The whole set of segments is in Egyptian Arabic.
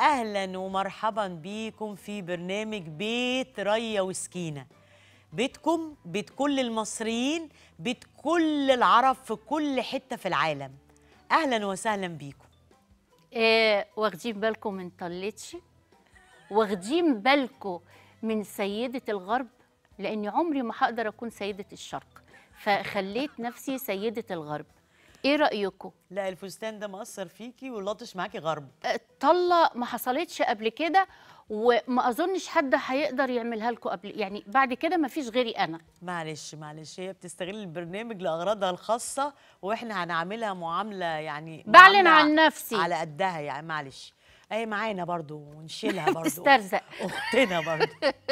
اهلا ومرحبا بيكم في برنامج بيت ريا وسكينه بيتكم بيت كل المصريين بيت كل العرب في كل حته في العالم اهلا وسهلا بيكم آه واخدين بالكم من طلتشي واخدين بالكم من سيدة الغرب لأني عمري ما هقدر أكون سيدة الشرق فخليت نفسي سيدة الغرب إيه رأيكم؟ لا الفستان ده مأثر فيكي واللطش معاكي غرب آه، طلة ما حصلتش قبل كده وما أظنش حد هيقدر يعملها لكم قبل يعني بعد كده ما فيش غيري أنا معلش معلش هي بتستغل البرنامج لاغراضها الخاصه واحنا هنعملها معامله يعني بعلن معاملة عن نفسي على قدها يعني معلش اهي معانا برضو ونشيلها برضو تسترزق اختنا برضو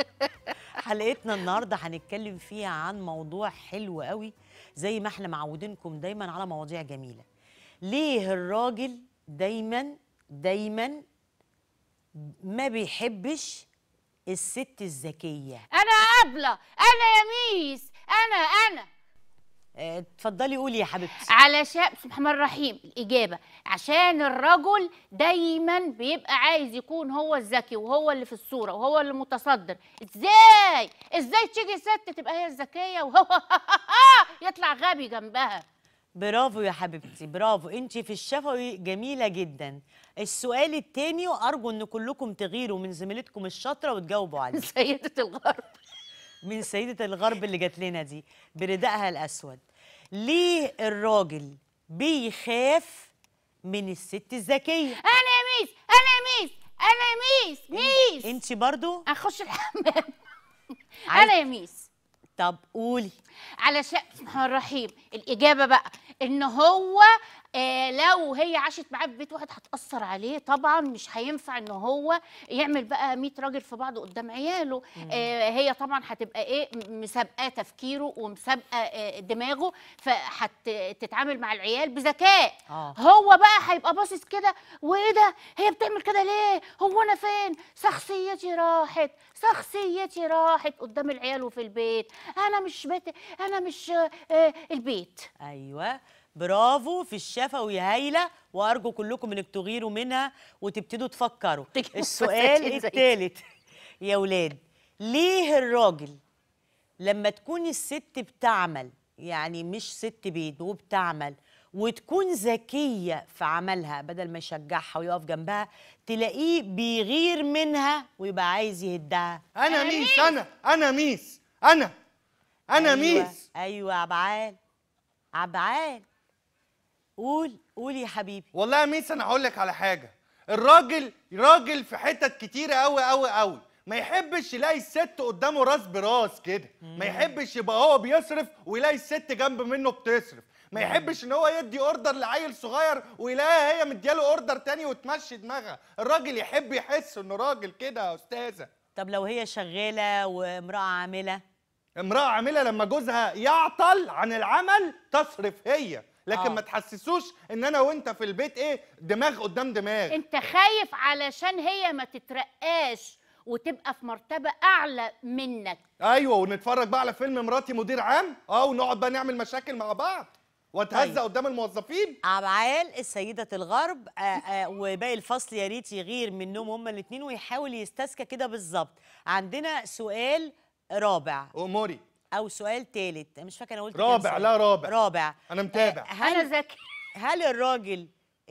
حلقتنا النهارده هنتكلم فيها عن موضوع حلو قوي زي ما احنا معودينكم دايما على مواضيع جميله ليه الراجل دايما دايما ما بيحبش الست الذكيه أنا قابلة أنا يا ميس أنا أنا اه، اتفضلي قولي يا حبيبتي علشان بسم الله الرحمن الرحيم الإجابة عشان الرجل دايما بيبقى عايز يكون هو الذكي وهو اللي في الصورة وهو اللي متصدر ازاي ازاي تيجي ست تبقى هي الذكية وهو يطلع غبي جنبها برافو يا حبيبتي برافو انت في الشفوي جميله جدا السؤال التاني وارجو ان كلكم تغيروا من زميلتكم الشاطره وتجاوبوا عليه سيدة الغرب من سيده الغرب اللي جات لنا دي بردائها الاسود ليه الراجل بيخاف من الست الذكيه أنا يا ميس أنا يا ميس أنا يا ميس ميس انت برضو أخش الحمام عايز- أنا يا ميس طب قولي علشان بسم الله الرحمن الرحيم الإجابة بقى إن هو آه لو هي عاشت معاه في بيت واحد هتأثر عليه طبعا مش هينفع إن هو يعمل بقى 100 راجل في بعض قدام عياله آه هي طبعا هتبقى إيه م- مسابقة تفكيره ومسابقة آه دماغه فهتتعامل مع العيال بذكاء اه هو بقى هيبقى باصص كده وايه ده هي بتعمل كده ليه هو انا فين شخصيتي راحت شخصيتي راحت قدام العيال وفي البيت انا مش بيت انا مش آه، آه، البيت ايوه برافو في الشفوي هايله وارجو كلكم انك تغيروا منها وتبتدوا تفكروا تجيبوا السؤال فساتين زي الثالث يا ولاد ليه الراجل لما تكون الست بتعمل يعني مش ست بيت وبتعمل وتكون ذكية في عملها بدل ما يشجعها ويقف جنبها تلاقيه بيغير منها ويبقى عايز يهدها انا أنا ميس انا انا ميس انا انا أيوة ميس أيوة عبعال عبعال قول قول يا حبيبي والله يا ميس انا هقول لك على حاجه الراجل راجل في حتت كتيره قوي قوي قوي ما يحبش يلاقي الست قدامه راس براس كده ما يحبش يبقى هو بيصرف ويلاقي الست جنب منه بتصرف ما يحبش ان هو يدي اوردر لعيل صغير ويلاقيها هي مدياله اوردر تاني وتمشي دماغها الراجل يحب يحس انه راجل كده يا استاذه طب لو هي شغالة وامرأة عاملة امرأة عاملة لما جوزها يعطل عن العمل تصرف هي لكن آه. ما تحسسوش ان انا وانت في البيت ايه دماغ قدام دماغ انت خايف علشان هي ما تترقاش وتبقى في مرتبة أعلى منك ايوه ونتفرج بقى على فيلم مراتي مدير عام اه ونقعد بقى نعمل مشاكل مع بعض واتهزق طيب. قدام الموظفين عبعال السيدة الغرب آه آه وباقي الفصل يا ريت يغير منهم هما الاتنين ويحاول يستذكى كده بالظبط عندنا سؤال رابع اموري او سؤال تالت مش فاكره انا قلت كام رابع سؤال. لا رابع رابع انا متابع آه، أنا هل ذكي هل الراجل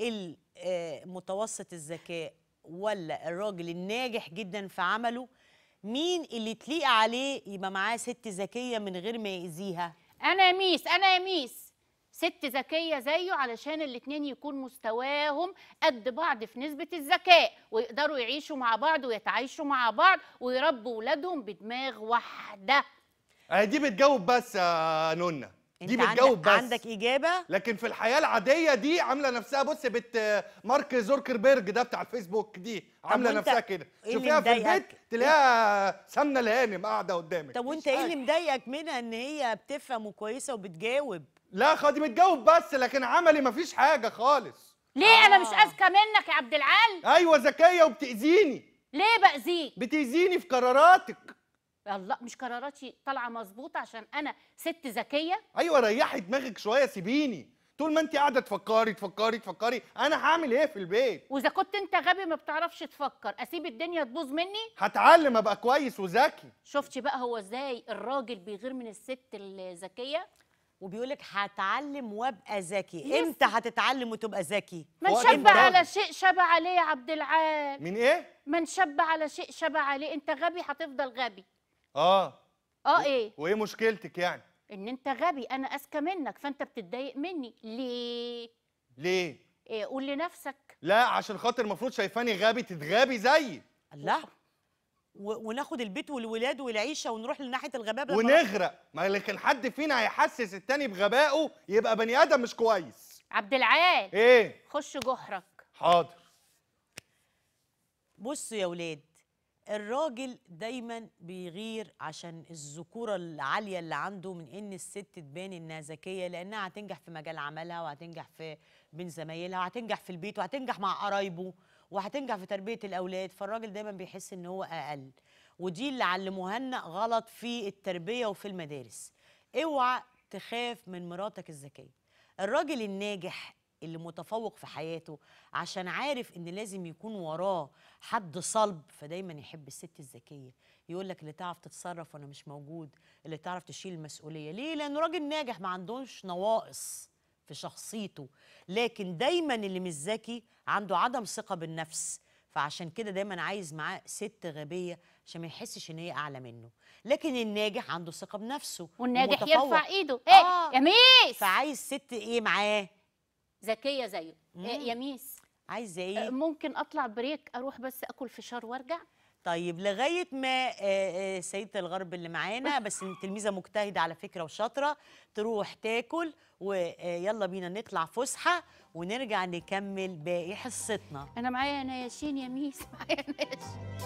المتوسط الذكاء ولا الراجل الناجح جدا في عمله مين اللي تليق عليه يبقى معاه ست ذكيه من غير ما يأذيها أنا يا ميس أنا يا ميس ست ذكية زيه علشان الاتنين يكون مستواهم قد بعض في نسبة الذكاء ويقدروا يعيشوا مع بعض ويتعايشوا مع بعض ويربوا ولادهم بدماغ واحدة آه دي بتجاوب بس يا نونا دي انت بتجاوب عندك, بس عندك اجابه لكن في الحياه العاديه دي عامله نفسها بص بت مارك زوركربيرج ده بتاع الفيسبوك دي عامله وانت نفسها كده ايه اللي شوفيها في مضايقك؟ البيت تلاقيها سمنه الهانم قاعده قدامك طب وانت مفيش ايه حاجة. اللي مضايقك منها ان هي بتفهم وكويسه وبتجاوب لا خدي بتجاوب بس لكن عملي مفيش حاجه خالص ليه أنا مش آه. أذكى منك يا عبد العال ايوه ذكيه وبتاذيني ليه بأذيك بتاذيني في قراراتك الله مش قراراتي طالعة مظبوطة عشان أنا ست ذكية ايوه ريحي دماغك شويه سيبيني طول ما انت قاعده تفكري تفكري تفكري انا هعمل ايه في البيت واذا كنت انت غبي ما بتعرفش تفكر اسيب الدنيا تبوظ مني هتعلم ابقى كويس وذكي شفتي بقى هو ازاي الراجل بيغير من الست الذكيه وبيقول لك هتعلم وابقى ذكي يس. امتى هتتعلم وتبقى ذكي من وقت شب الضغط. على شيء شب عليه يا عبد العال من ايه من شب على شيء شب عليه انت غبي هتفضل غبي اه اه ايه وايه مشكلتك يعني ان انت غبي انا اذكى منك فانت بتتضايق مني ليه ليه إيه قول لنفسك لا عشان خاطر المفروض شايفاني غبي تتغابي زيي الله و- وناخد البيت والولاد والعيشه ونروح لناحيه الغباء لما- ونغرق ما لكن حد فينا هيحسس التاني بغبائه يبقى بني ادم مش كويس عبد العال ايه خش جحرك حاضر بصوا يا ولاد الراجل دايما بيغير عشان الذكوره العاليه اللي عنده من ان الست تبان انها ذكيه لانها هتنجح في مجال عملها وهتنجح في بين زمايلها وهتنجح في البيت وهتنجح مع قرايبه وهتنجح في تربيه الاولاد فالراجل دايما بيحس ان هو اقل ودي اللي علموها لنا غلط في التربيه وفي المدارس اوعى تخاف من مراتك الذكيه الراجل الناجح اللي متفوق في حياته عشان عارف ان لازم يكون وراه حد صلب فدايما يحب الست الذكيه يقول لك اللي تعرف تتصرف وانا مش موجود اللي تعرف تشيل المسؤوليه ليه لانه راجل ناجح ما عندوش نواقص في شخصيته لكن دايما اللي مش ذكي عنده عدم ثقه بالنفس فعشان كده دايما عايز معاه ست غبيه عشان ما يحسش ان هي اعلى منه لكن الناجح عنده ثقه بنفسه والناجح ومتفوق. يرفع ايده ايه آه. يا ميس فعايز ست ايه معاه ذكيه زيه إيه مم. يا ميس عايزه آه، ايه ممكن اطلع بريك اروح بس اكل فشار وارجع طيب لغايه ما آه، آه، سيده الغرب اللي معانا بس تلميذه مجتهده على فكره وشاطره تروح تاكل ويلا بينا نطلع فسحه ونرجع نكمل باقي حصتنا انا معايا نياشين يا ميس معايا نياشين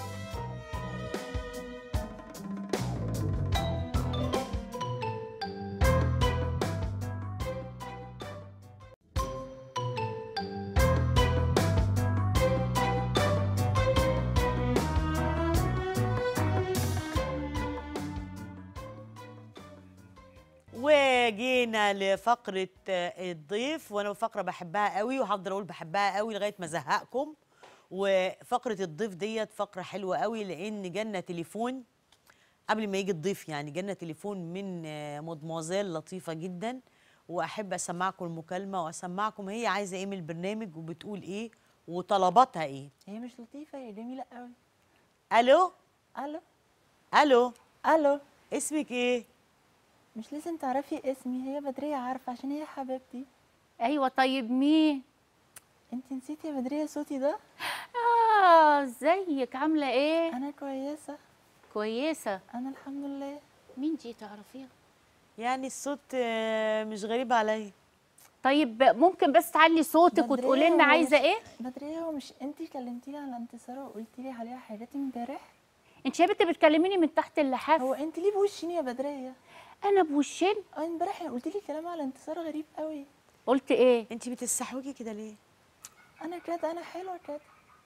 وجينا لفقره آه، الضيف وانا فقره بحبها قوي وهفضل اقول بحبها قوي لغايه ما ازهقكم وفقره الضيف ديت فقره حلوه قوي لان جالنا تليفون قبل ما يجي الضيف يعني جالنا تليفون من آه، مدموزيل لطيفه جدا واحب اسمعكم المكالمه واسمعكم هي عايزه ايه من البرنامج وبتقول ايه وطلباتها ايه هي مش لطيفة هي جميلة قوي الو الو الو الو اسمك ايه مش لازم تعرفي اسمي هي بدرية عارفة عشان هي حبيبتي ايوه طيب مين انت نسيتي يا بدرية صوتي ده اه ازيك عامله ايه انا كويسة كويسه انا الحمد لله مين دي تعرفيها يعني الصوت آه، مش غريب عليا طيب ممكن بس تعلي صوتك بدرية وتقولي لنا هو عايزه مش- ايه بدرية هو مش انت كلمتيني على انتصار وقلتي لي عليها حاجات امبارح انت يا بنت بتكلميني من تحت اللحاف هو انت ليه بوشيني يا بدرية انا بوشين اه امبارح قلتي لي كلام على انتصار غريب قوي قلت ايه انت بتستحوجي كده ليه انا كده انا حلوة كده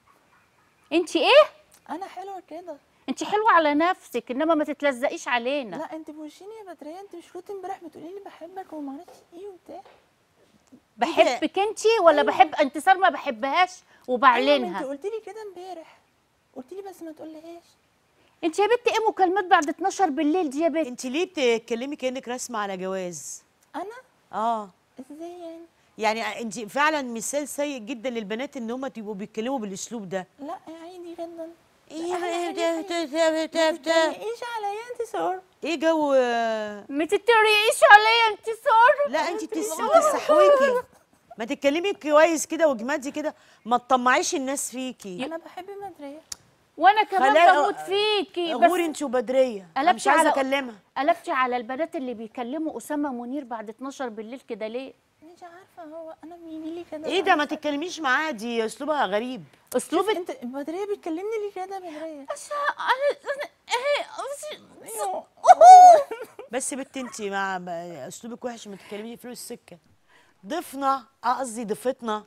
انت ايه انا حلوة كده انت حلوه على نفسك انما ما تتلزقيش علينا لا انت بوشيني يا بدرية انت مش كنت امبارح بتقولي لي بحبك وما عرفتش ايه وبتاع بحبك انت ولا بحب انتصار ما بحبهاش ايوه ما انت وبعلنها قلتي لي كده امبارح قلتي لي بس ما تقوليهاش انت يا بنت ايه مكالمات بعد 12 بالليل دي يا بنت انت ليه بتتكلمي كانك راسمه على جواز انا اه ازاي يعني يعني انت فعلا مثال سيء جدا للبنات ان هم يبقوا بيتكلموا بالاسلوب ده لا عادي جدا ايه أحلى حاجة ده- فيا. ده- ده- ده- ده- ايش عليا انتصار ايه جو آه، ما تتريقيش عليا انتصار لا انت بتس- بتستحويكي ما تتكلمي كويس كده وجمادي كده ما تطمعيش الناس فيكي انا بحب بدرية وانا كمان خلاص- بموت فيكي غوري بس انت وبدريه انا قلبتي مش عايزه على- اكلمها قلبتي على البنات اللي بيكلموا اسامه منير بعد 12 بالليل كده ليه مش عارفه هو انا بيجي لي كده ايه ده ما تتكلميش معاها دي اسلوبها غريب اسلوبك انت بدرية بتكلمني ليه كده بدرية أيوه. بس بنت انت مع ب- اسلوبك وحش ما تتكلمي فلوس السكه ضيفنا اه قصدي ضيفتنا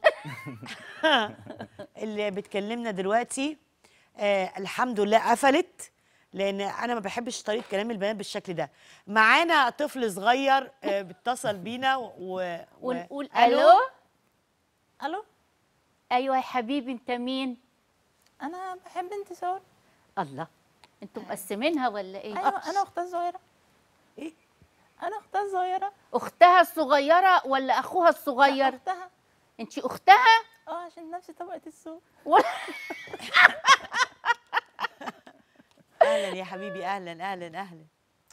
اللي بتكلمنا دلوقتي آه الحمد لله قفلت لان انا ما بحبش طريقه كلام البنات بالشكل ده معانا طفل صغير آه، بيتصل بينا و... و... ونقول الو الو ايوه يا حبيبي انت مين انا بحب انتصار الله انتوا مقسمينها ولا ايه ايوه انا اختها الصغيره إيه؟ انا اختها الصغيره اختها الصغيره ولا اخوها لا، الصغير اختها انت اختها اه عشان نفس طبقه الصوت ولا اهلا يا حبيبي اهلا اهلا اهلا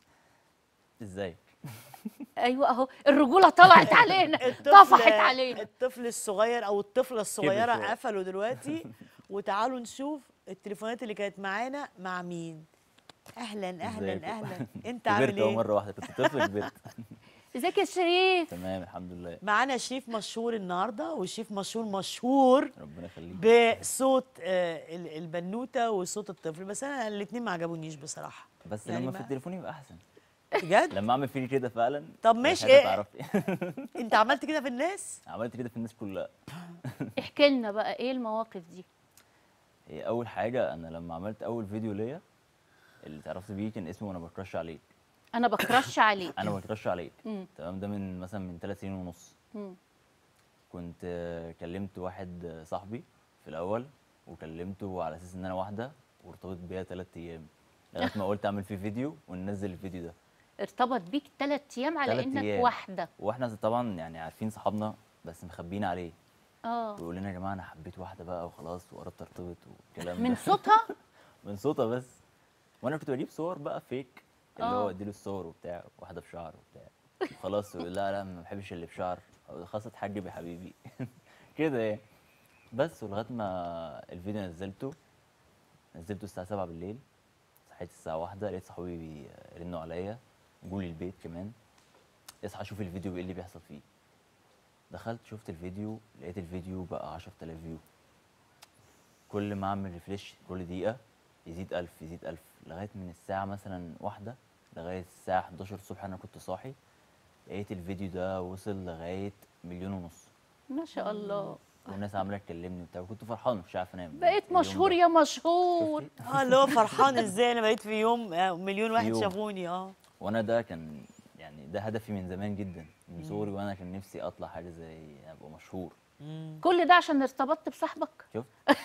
ازاي ايوه اهو الرجوله طلعت علينا الطفل طفحت علينا الطفل الصغير او الطفله الصغيره شوية. قفلوا دلوقتي وتعالوا نشوف التليفونات اللي كانت معانا مع مين اهلا اهلا ازيكم؟ اهلا انت كبرت عامل اهو ايه مره واحده كنت طفل كبرت ازيك يا شريف تمام الحمد لله معانا شيف مشهور النهارده وشيف مشهور مشهور ربنا يخليك بصوت آه، ال- البنوته وصوت الطفل بس انا الاثنين ما عجبونيش بصراحه بس يعني لما ما- في التليفون يبقى احسن بجد لما اعمل فيني كده فعلا طب ماشي، مش إيه؟ تعرفي انت عملت كده في الناس عملت كده في الناس كلها احكي لنا بقى ايه المواقف دي هي اول حاجه انا لما عملت اول فيديو ليا اللي اتعرفت بيه كان اسمه وانا بكرش عليك انا بكرش عليك انا بكرش عليك مم. تمام ده من مثلا من ثلاث سنين ونص مم. كنت آه، كلمت واحد آه، صاحبي في الاول وكلمته على اساس ان انا واحده وارتبط بيا ثلاث ايام لغايه ما قلت اعمل فيه فيديو وننزل الفيديو ده ارتبط بيك ثلاث ايام على تلات انك أيام. واحده واحنا طبعا يعني عارفين صحابنا بس مخبيين عليه اه ويقول لنا يا جماعه انا حبيت واحده بقى وخلاص وقربت ارتبط والكلام من ده صوتها من صوتها بس وانا كنت بجيب صور بقى فيك اللي هو آه. اديله الصور وبتاع واحده بشعر وبتاع وخلاص يقول لا لا ما بحبش اللي بشعر خلاص اتحجب يا حبيبي كده يعني بس ولغايه ما الفيديو نزلته نزلته الساعه 7 بالليل صحيت الساعه واحدة لقيت صحابي بيرنوا عليا جولي البيت كمان اصحى شوف الفيديو ايه اللي بيحصل فيه دخلت شفت الفيديو لقيت الفيديو بقى 10000 فيو كل ما اعمل ريفريش كل دقيقه يزيد 1000 يزيد 1000 لغايه من الساعه مثلا واحدة لغايه الساعه 11 الصبح انا كنت صاحي لقيت الفيديو ده وصل لغايه مليون ونص ما شاء الله والناس عامله تكلمني وبتاع وكنت فرحان مش عارف انام بقيت اليوم مشهور ده. يا مشهور شفتي؟ اه اللي هو فرحان ازاي انا بقيت في يوم آه، مليون واحد يوم. شافوني اه وانا ده كان يعني ده هدفي من زمان جدا من صغري وانا كان نفسي اطلع حاجه زي ابقى مشهور كل ده عشان ارتبطت بصاحبك شفت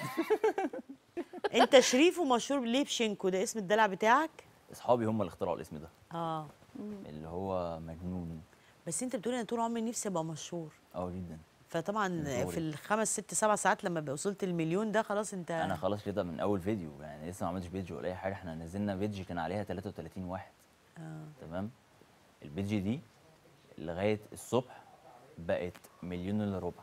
انت شريف ومشهور ليه بشينكو ده اسم الدلع بتاعك اصحابي هم اللي اخترعوا الاسم ده اه اللي هو مجنون بس انت بتقول انا طول عمري نفسي ابقى مشهور اه جدا فطبعا صغري. في الخمس ست سبع ساعات لما بقى وصلت المليون ده خلاص انت انا خلاص كده من اول فيديو يعني لسه ما عملتش بيدج ولا اي حاجه احنا نزلنا بيدج كان عليها 33 واحد آه. تمام البيدج دي لغايه الصبح بقت مليون الا ربع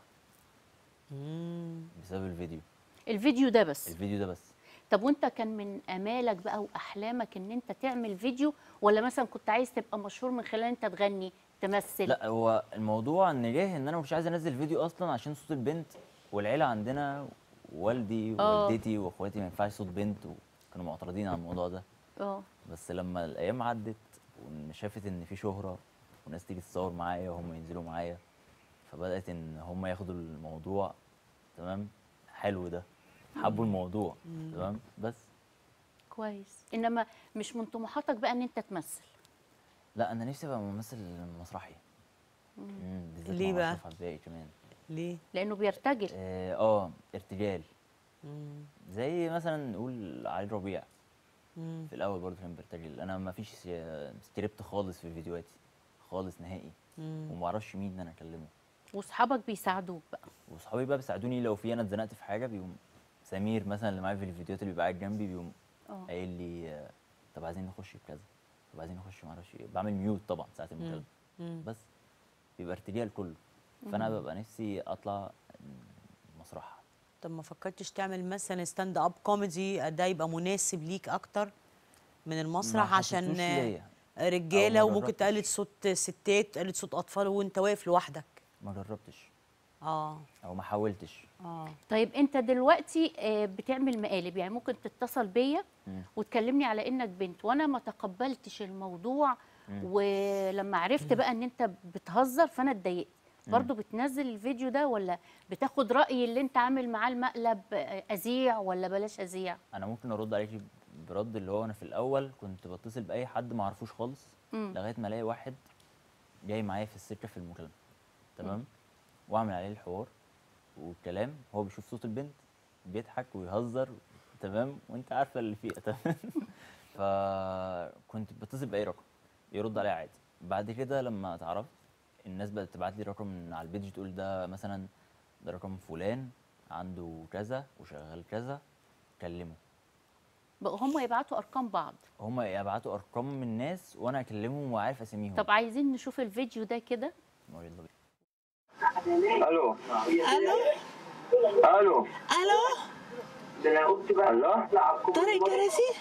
مم. بسبب الفيديو الفيديو ده بس الفيديو ده بس طب وانت كان من امالك بقى واحلامك ان انت تعمل فيديو ولا مثلا كنت عايز تبقى مشهور من خلال انت تغني تمثل لا هو الموضوع ان جه ان انا مش عايز انزل فيديو اصلا عشان صوت البنت والعيله عندنا والدي آه. ووالدتي واخواتي ما ينفعش صوت بنت وكانوا معترضين على الموضوع ده اه بس لما الايام عدت وان شافت ان في شهره وناس تيجي تتصور معايا وهم ينزلوا معايا فبدات ان هم ياخدوا الموضوع تمام حلو ده حبوا الموضوع تمام بس كويس انما مش من طموحاتك بقى ان انت تمثل لا انا نفسي ابقى ممثل مسرحي مم، بالذات ليه مع بقى؟ أشرف عباقي كمان ليه لانه بيرتجل اه آه، ارتجال مم. زي مثلا نقول علي ربيع مم. في الاول برضه كان بيرتجل انا ما فيش سكريبت خالص في فيديوهاتي خالص نهائي مم. وما اعرفش مين ان انا اكلمه واصحابك بيساعدوك بقى واصحابي بقى بيساعدوني لو في انا اتزنقت في حاجه بيقوم سمير مثلا اللي معايا في الفيديوهات اللي بيبقى قاعد جنبي بيقوم اه قايل لي آه، طب عايزين نخش في كذا طب عايزين نخش ما اعرفش ايه بعمل ميوت طبعا ساعه المكالمه مم. بس بيبقى ارتجال كله فانا ببقى نفسي اطلع مسرح طب ما فكرتش تعمل مثلا ستاند اب كوميدي ده يبقى مناسب ليك اكتر من المسرح ما عشان حسيتوش ليا. رجاله أو ما وممكن جربتش. تقلد صوت ستات تقلد صوت اطفال وانت واقف لوحدك ما جربتش اه او ما حاولتش اه طيب انت دلوقتي آه، بتعمل مقالب يعني ممكن تتصل بيا مم. وتكلمني على انك بنت وانا ما تقبلتش الموضوع ولما عرفت بقى ان انت بتهزر فانا اتضايقت برضه بتنزل الفيديو ده ولا بتاخد رايي اللي انت عامل معاه المقلب آه، اذيع ولا بلاش اذيع انا ممكن ارد عليكي برد اللي هو انا في الاول كنت بتصل باي حد ما اعرفوش خالص مم. لغايه ما الاقي واحد جاي معايا في السكه في المكالمه تمام واعمل عليه الحوار والكلام هو بيشوف صوت البنت بيضحك ويهزر تمام وانت عارفه اللي فيها تمام فكنت بتصل باي رقم يرد عليا عادي بعد كده لما اتعرفت الناس بقت تبعت لي رقم من على البيج تقول ده مثلا ده رقم فلان عنده كذا وشغال كذا كلمه بقوا هم يبعتوا ارقام بعض هم يبعتوا ارقام من ناس وانا اكلمهم وعارف اساميهم طب عايزين نشوف الفيديو ده كده ما هو يلا بينا. الو الو الو الو الله طارق كراسي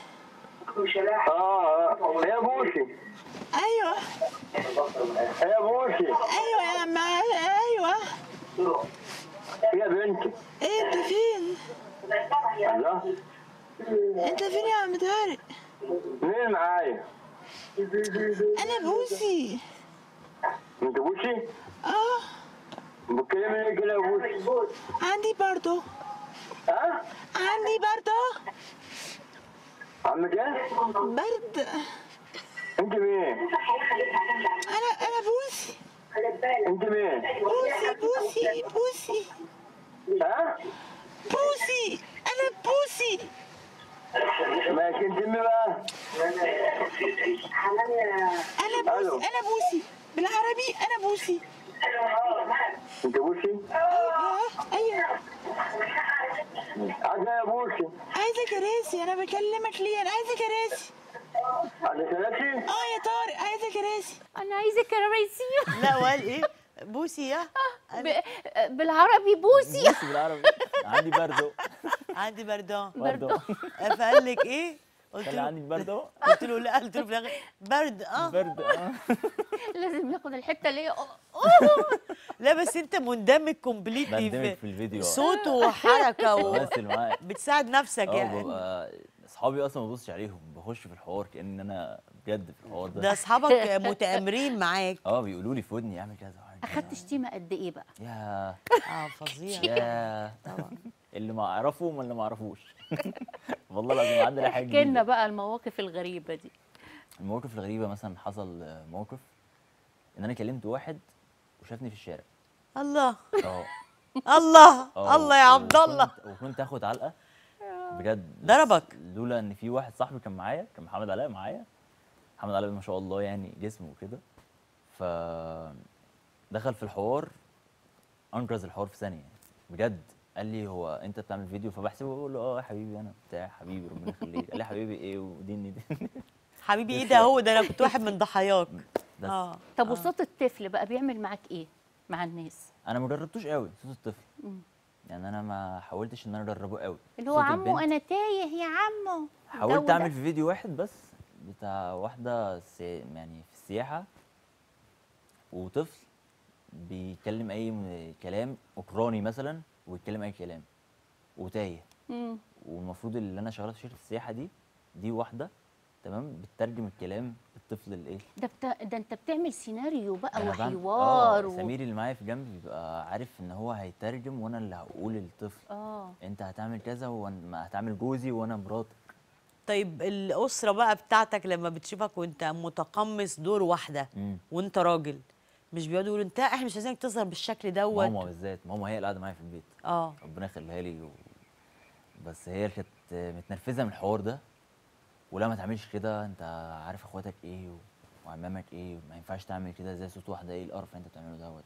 اه آه. يا بوسي ايوه يا بوسي ايوه يا عم ايوه يا بنتي ايه انت فين الله انت فين يا عم طارق مين معايا انا بوسي انت بوسي اه بتكلمني ليه كده يا بوسي عندي برضو ها عندي برضو عمك ايه برد انت مين انا انا بوسي انت مين بوسي بوسي بوسي ها بوسي انا بوسي ماشي انت مين بقى انا ألو. بوسي انا بوسي بالعربي انا بوسي انت بوسي ايوه ايوه عايزة يا بوسي عايزه كراسي انا بكلمك ليه انا عايزه كراسي عايزة كراسي اه يا طارق عايزه كراسي انا عايزه كراسي لا وقال ايه بوسي يا ب- بالعربي بوسي بص بالعربي عندي بردو عندي بردان بردو فقال لك ايه قلت قال له عندي بردو قلت له لا قلت له في الاخر برد اه برد اه لازم ناخد الحته اللي هي لا بس انت مندمج كومبليتلي بندمج في في الفيديو آه. صوت وحركه بمثل معاه وبتساعد نفسك اه يعني ببقى اصحابي اصلا ما ببصش عليهم بخش في الحوار كان انا بجد في الحوار ده ده اصحابك متآمرين معاك اه بيقولوا لي في ودني اعمل كذا واعمل كذا. اخدت شتيمه قد ايه بقى يا اه فظيع يا طبعا اللي ما اعرفه وما اللي ما اعرفوش والله العظيم عندنا حاجه احكي لنا جديدة. بقى المواقف الغريبه دي المواقف الغريبه مثلا حصل آه، موقف ان انا كلمت واحد وشافني في الشارع الله اه الله اه الله يا عبد الله وكنت- وكنت اخد علقه بجد ضربك؟ لولا ان في واحد صاحبي كان معايا كان محمد علاء معايا محمد علاء ما شاء الله يعني جسمه وكده ف دخل في الحوار انقذ الحوار في ثانيه بجد قال لي هو انت بتعمل فيديو فبحسبه بقول له اه يا حبيبي انا بتاع حبيبي ربنا يخليك قال لي حبيبي ايه وديني دي حبيبي ايه ده هو ده انا كنت واحد من ضحاياك بس اه طب وصوت الطفل بقى بيعمل معاك ايه مع الناس انا ما جربتوش قوي صوت الطفل يعني انا ما حاولتش ان انا اجربه قوي اللي هو صوت عمو البنت انا تايه يا عمو الجو حاولت ده. اعمل في فيديو واحد بس بتاع واحده سي... يعني في السياحه وطفل بيتكلم اي م- كلام اوكراني مثلا ويتكلم اي كلام وتايه مم. والمفروض اللي انا شغال في شركه السياحه دي دي واحده تمام بتترجم الكلام الطفل الايه ده بتا... ده انت بتعمل سيناريو بقى أنا بعمل- وحوار اه و... سمير اللي معايا في جنبي بيبقى عارف ان هو هيترجم وانا اللي هقول للطفل اه انت هتعمل كذا وانا هتعمل جوزي وانا مراتك طيب الاسره بقى بتاعتك لما بتشوفك وانت متقمص دور واحده مم. وانت راجل مش بيقعدوا يقولوا انت احنا مش عايزينك تظهر بالشكل دوت ماما بالذات ماما هي اللي قاعده معايا في البيت اه ربنا يخليها لي و... بس هي اللي كانت متنرفزه من الحوار ده ولا ما تعملش كده انت عارف اخواتك ايه و... وعمامك ايه ما ينفعش تعمل كده زي صوت واحده ايه القرف اللي انت بتعمله دوت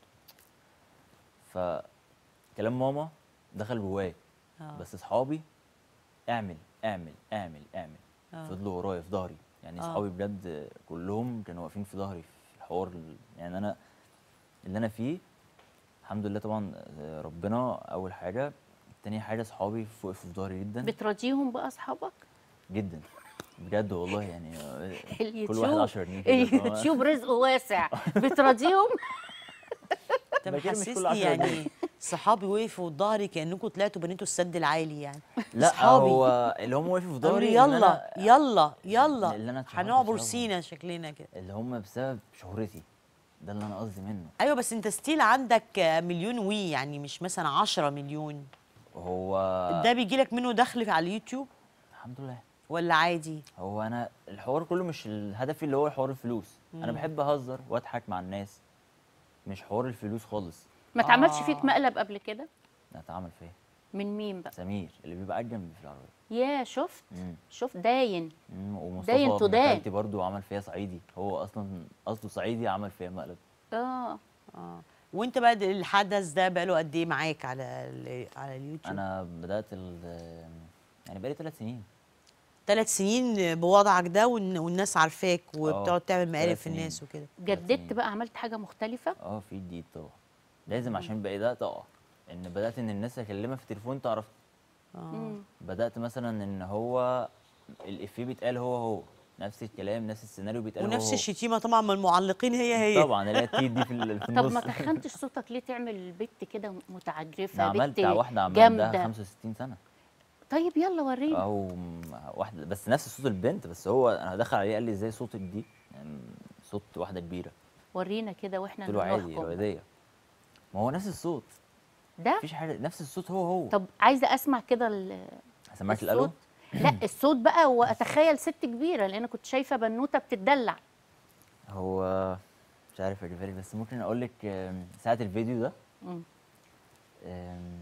ف كلام ماما دخل جوايا آه. بس اصحابي اعمل اعمل اعمل اعمل آه. فضلوا ورايا في ظهري يعني آه. اصحابي بجد كلهم كانوا واقفين في ظهري في الحوار ال- يعني انا اللي انا فيه الحمد لله طبعا آه، ربنا اول حاجه تاني حاجه اصحابي وقفوا في ظهري جدا بتراضيهم بقى اصحابك جدا بجد والله يعني آه، كل اليوتيوب واحد 10 جنيه كده، فاهمة؟ اليوتيوب رزقه واسع بتراضيهم انت بكلمك كل محسسني عشرة يعني صحابي وقفوا في ظهري كانكم طلعتوا بنيتوا السد العالي يعني لا صحابي. هو اللي هم وقفوا في قالوا ظهري لي إن يلا أنا- يلا يلا اللي أنا اتشهرت هنعبر بسببهم. سينا شكلنا كده اللي هم بسبب شهرتي ده اللي انا قصدي منه ايوه بس انت ستيل عندك مليون وي يعني مش مثلا 10 مليون هو ده بيجي لك منه دخل على اليوتيوب الحمد لله ولا عادي هو انا الحوار كله مش الهدف اللي هو حوار الفلوس انا بحب اهزر واضحك مع الناس مش حوار الفلوس خالص ما اتعملش آه. فيك مقلب قبل كده ده اتعمل فيها من مين بقى سمير اللي بيبقى قاعد جنبي في العربيه يا شفت مم. شوف داين مم، ومصطفى داين ابن تدان. خالتي برضه عمل فيها صعيدي هو اصلا اصله صعيدي عمل فيها مقلب اه اه وانت بقى ده- الحدث ده بقاله قد ايه معاك على ال- على اليوتيوب انا بدات ال- يعني بقالي ثلاث سنين ثلاث سنين بوضعك ده والن- والناس عارفاك وبتقعد تعمل مقالب ثلاث في الناس سنين. وكده جددت سنين. بقى عملت حاجه مختلفه اه في جديد طبعا لازم عشان بقى ده تقع ان بدات ان الناس اكلمها في التليفون تعرف مم. بدات مثلا ان هو الافيه بيتقال هو هو نفس الكلام نفس السيناريو بيتقال هو ونفس هو. الشتيمه طبعا من المعلقين هي هي طبعا اللي هي التيت دي في, ال- في طب النص ما تخنتش صوتك ليه تعمل بنت كده انا متعجرفه عملت بنت واحده عندها جامده 65 سنه طيب يلا وريني او م- واحده بس نفس صوت البنت بس هو انا دخل عليه قال لي ازاي صوتك دي يعني صوت واحده كبيره ورينا كده واحنا قلت له عادي نحكم. العاديه ما هو نفس الصوت ده مفيش حاجه نفس الصوت هو هو طب عايزه اسمع كده ال- سمعت الالو الصوت لا الصوت بقى واتخيل ست كبيره لان كنت شايفه بنوته بتدلع هو مش عارف اجيبها لك بس ممكن اقول لك آم، ساعه الفيديو ده مم. آم،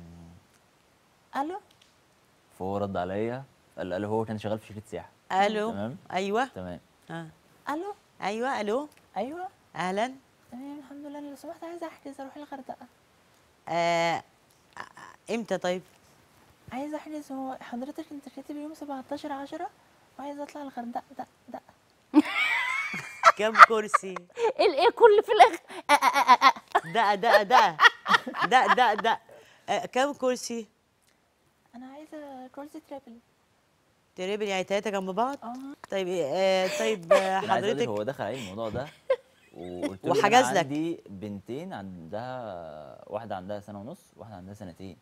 الو فهو رد عليا قال قال هو كان شغال في شركه سياحه الو تمام ايوه تمام آه. الو ايوه الو ايوه اهلا تمام الحمد لله لو سمحت عايزه احجز اروح الغردقه آه. امتى طيب عايزه احجز هو حضرتك انت كاتب يوم 17 10 وعايزه اطلع الغردقه ده ده كام كرسي ايه ايه كل في الاخر آه، آه، آه، آه. ده ده ده ده ده ده آه. كام كرسي انا عايزه كرسي ترابل تقريبا يعني تلاتة جنب بعض اه طيب آه. طيب آه، انا عايز اقول لك حضرتك هو دخل عليه الموضوع ده وقلت له إن وحجز أنا لك. عندي بنتين عندها واحده عندها سنه ونص واحده عندها سنتين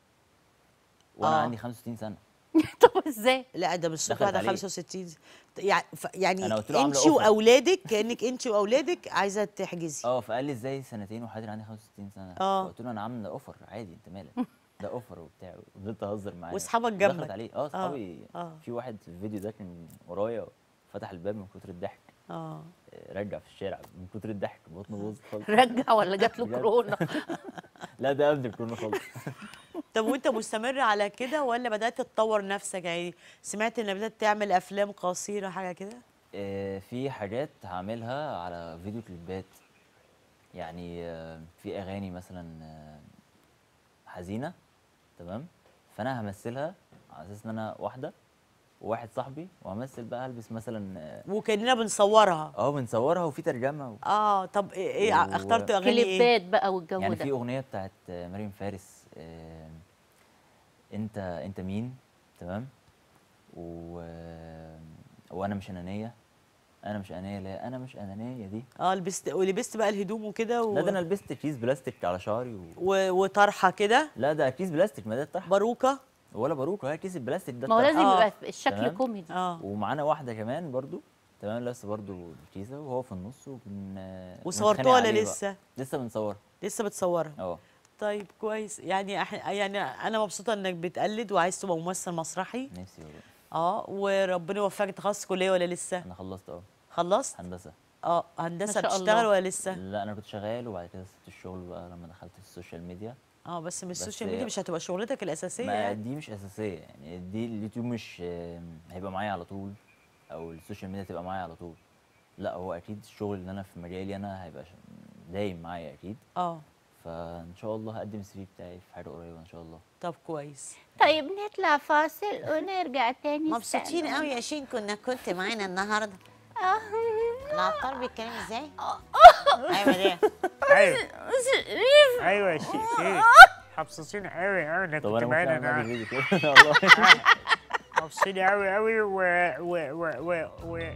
وانا آه. عندي 65 سنه طب ازاي لا ده مش صوت دخلت واحده عليه. 65 يعني ف- يعني أنا قلت له عاملة انت أوفر. واولادك كانك انت واولادك عايزه تحجزي اه فقال لي ازاي سنتين وحضرتك عندي 65 سنه آه. فقلت له انا عامل اوفر عادي انت مالك ده اوفر وبتاع وفضلت اهزر معاه واصحابك دخلت جنبك. عليه اه اصحابي آه. في واحد في الفيديو ده كان ورايا فتح الباب من كتر الضحك اه آه، رجع في الشارع من كتر الضحك بطنه باظ خالص رجع ولا جات له بجد. كورونا لا ده قبل الكورونا خالص طب وانت مستمر على كده ولا بدات تطور نفسك يعني سمعت ان بدات تعمل افلام قصيره حاجه كده آه، في حاجات هعملها على فيديو كليبات يعني آه، في اغاني مثلا آه، حزينه تمام فانا همثلها على اساس ان انا واحده وواحد صاحبي وهمثل بقى البس مثلا اه وكاننا بنصورها آه، بنصورها وفي ترجمه و... اه طب ايه, إيه و- اخترت اغاني ايه كليبات بقى والجو يعني في ده اغنيه بتاعت آه، مريم فارس آه، انت انت مين تمام و... آه، وانا مش انانيه انا مش انانيه لا انا مش انانيه دي اه لبست ولبست بقى الهدوم وكده و... لا ده انا لبست كيس بلاستيك على شعري و... و... وطرحه كده لا ده كيس بلاستيك ما ده الطرح باروكه ولا باروكه هي كيس البلاستيك ده ما هو الطرح. لازم آه. يبقى الشكل تمام. كوميدي اه ومعانا واحده كمان برضو تمام لابسه برضو الكيسه وهو في النص وبن وصورتوها بنتخانق ولا عليه بقى. لسه لسه بنصورها لسه بتصورها اه طيب كويس يعني أح... يعني انا مبسوطه انك بتقلد وعايز تبقى ممثل مسرحي نفسي والله اه وربنا يوفقك تخصص كليه ولا لسه انا خلصت اه خلصت هندسه اه هندسه ما شاء بتشتغل الله. ولا لسه لا انا كنت شغال وبعد كده سبت الشغل بقى لما دخلت في السوشيال ميديا اه بس من بس السوشيال ميديا مش هتبقى شغلتك الاساسيه ما يعني. دي مش اساسيه يعني دي اليوتيوب مش آم، هيبقى معايا على طول او السوشيال ميديا تبقى معايا على طول لا هو اكيد الشغل اللي انا في مجالي انا هيبقى ش- دايم معايا اكيد اه فان شاء الله هقدم السي في بتاعي في حاجه قريبه ان شاء الله طب كويس طيب نطلع فاصل ونرجع تاني مبسوطين استنوا. قوي يا شين كنا كنت معانا النهارده العطار بيتكلم ازاي؟ ايوه ليه؟ ايوه ايوه يا شيخ مبسوطين قوي قوي انك طب كنت انا ممكن معانا اعمل النهارده فيديو كده والله مبسوطين قوي قوي و و و و, و...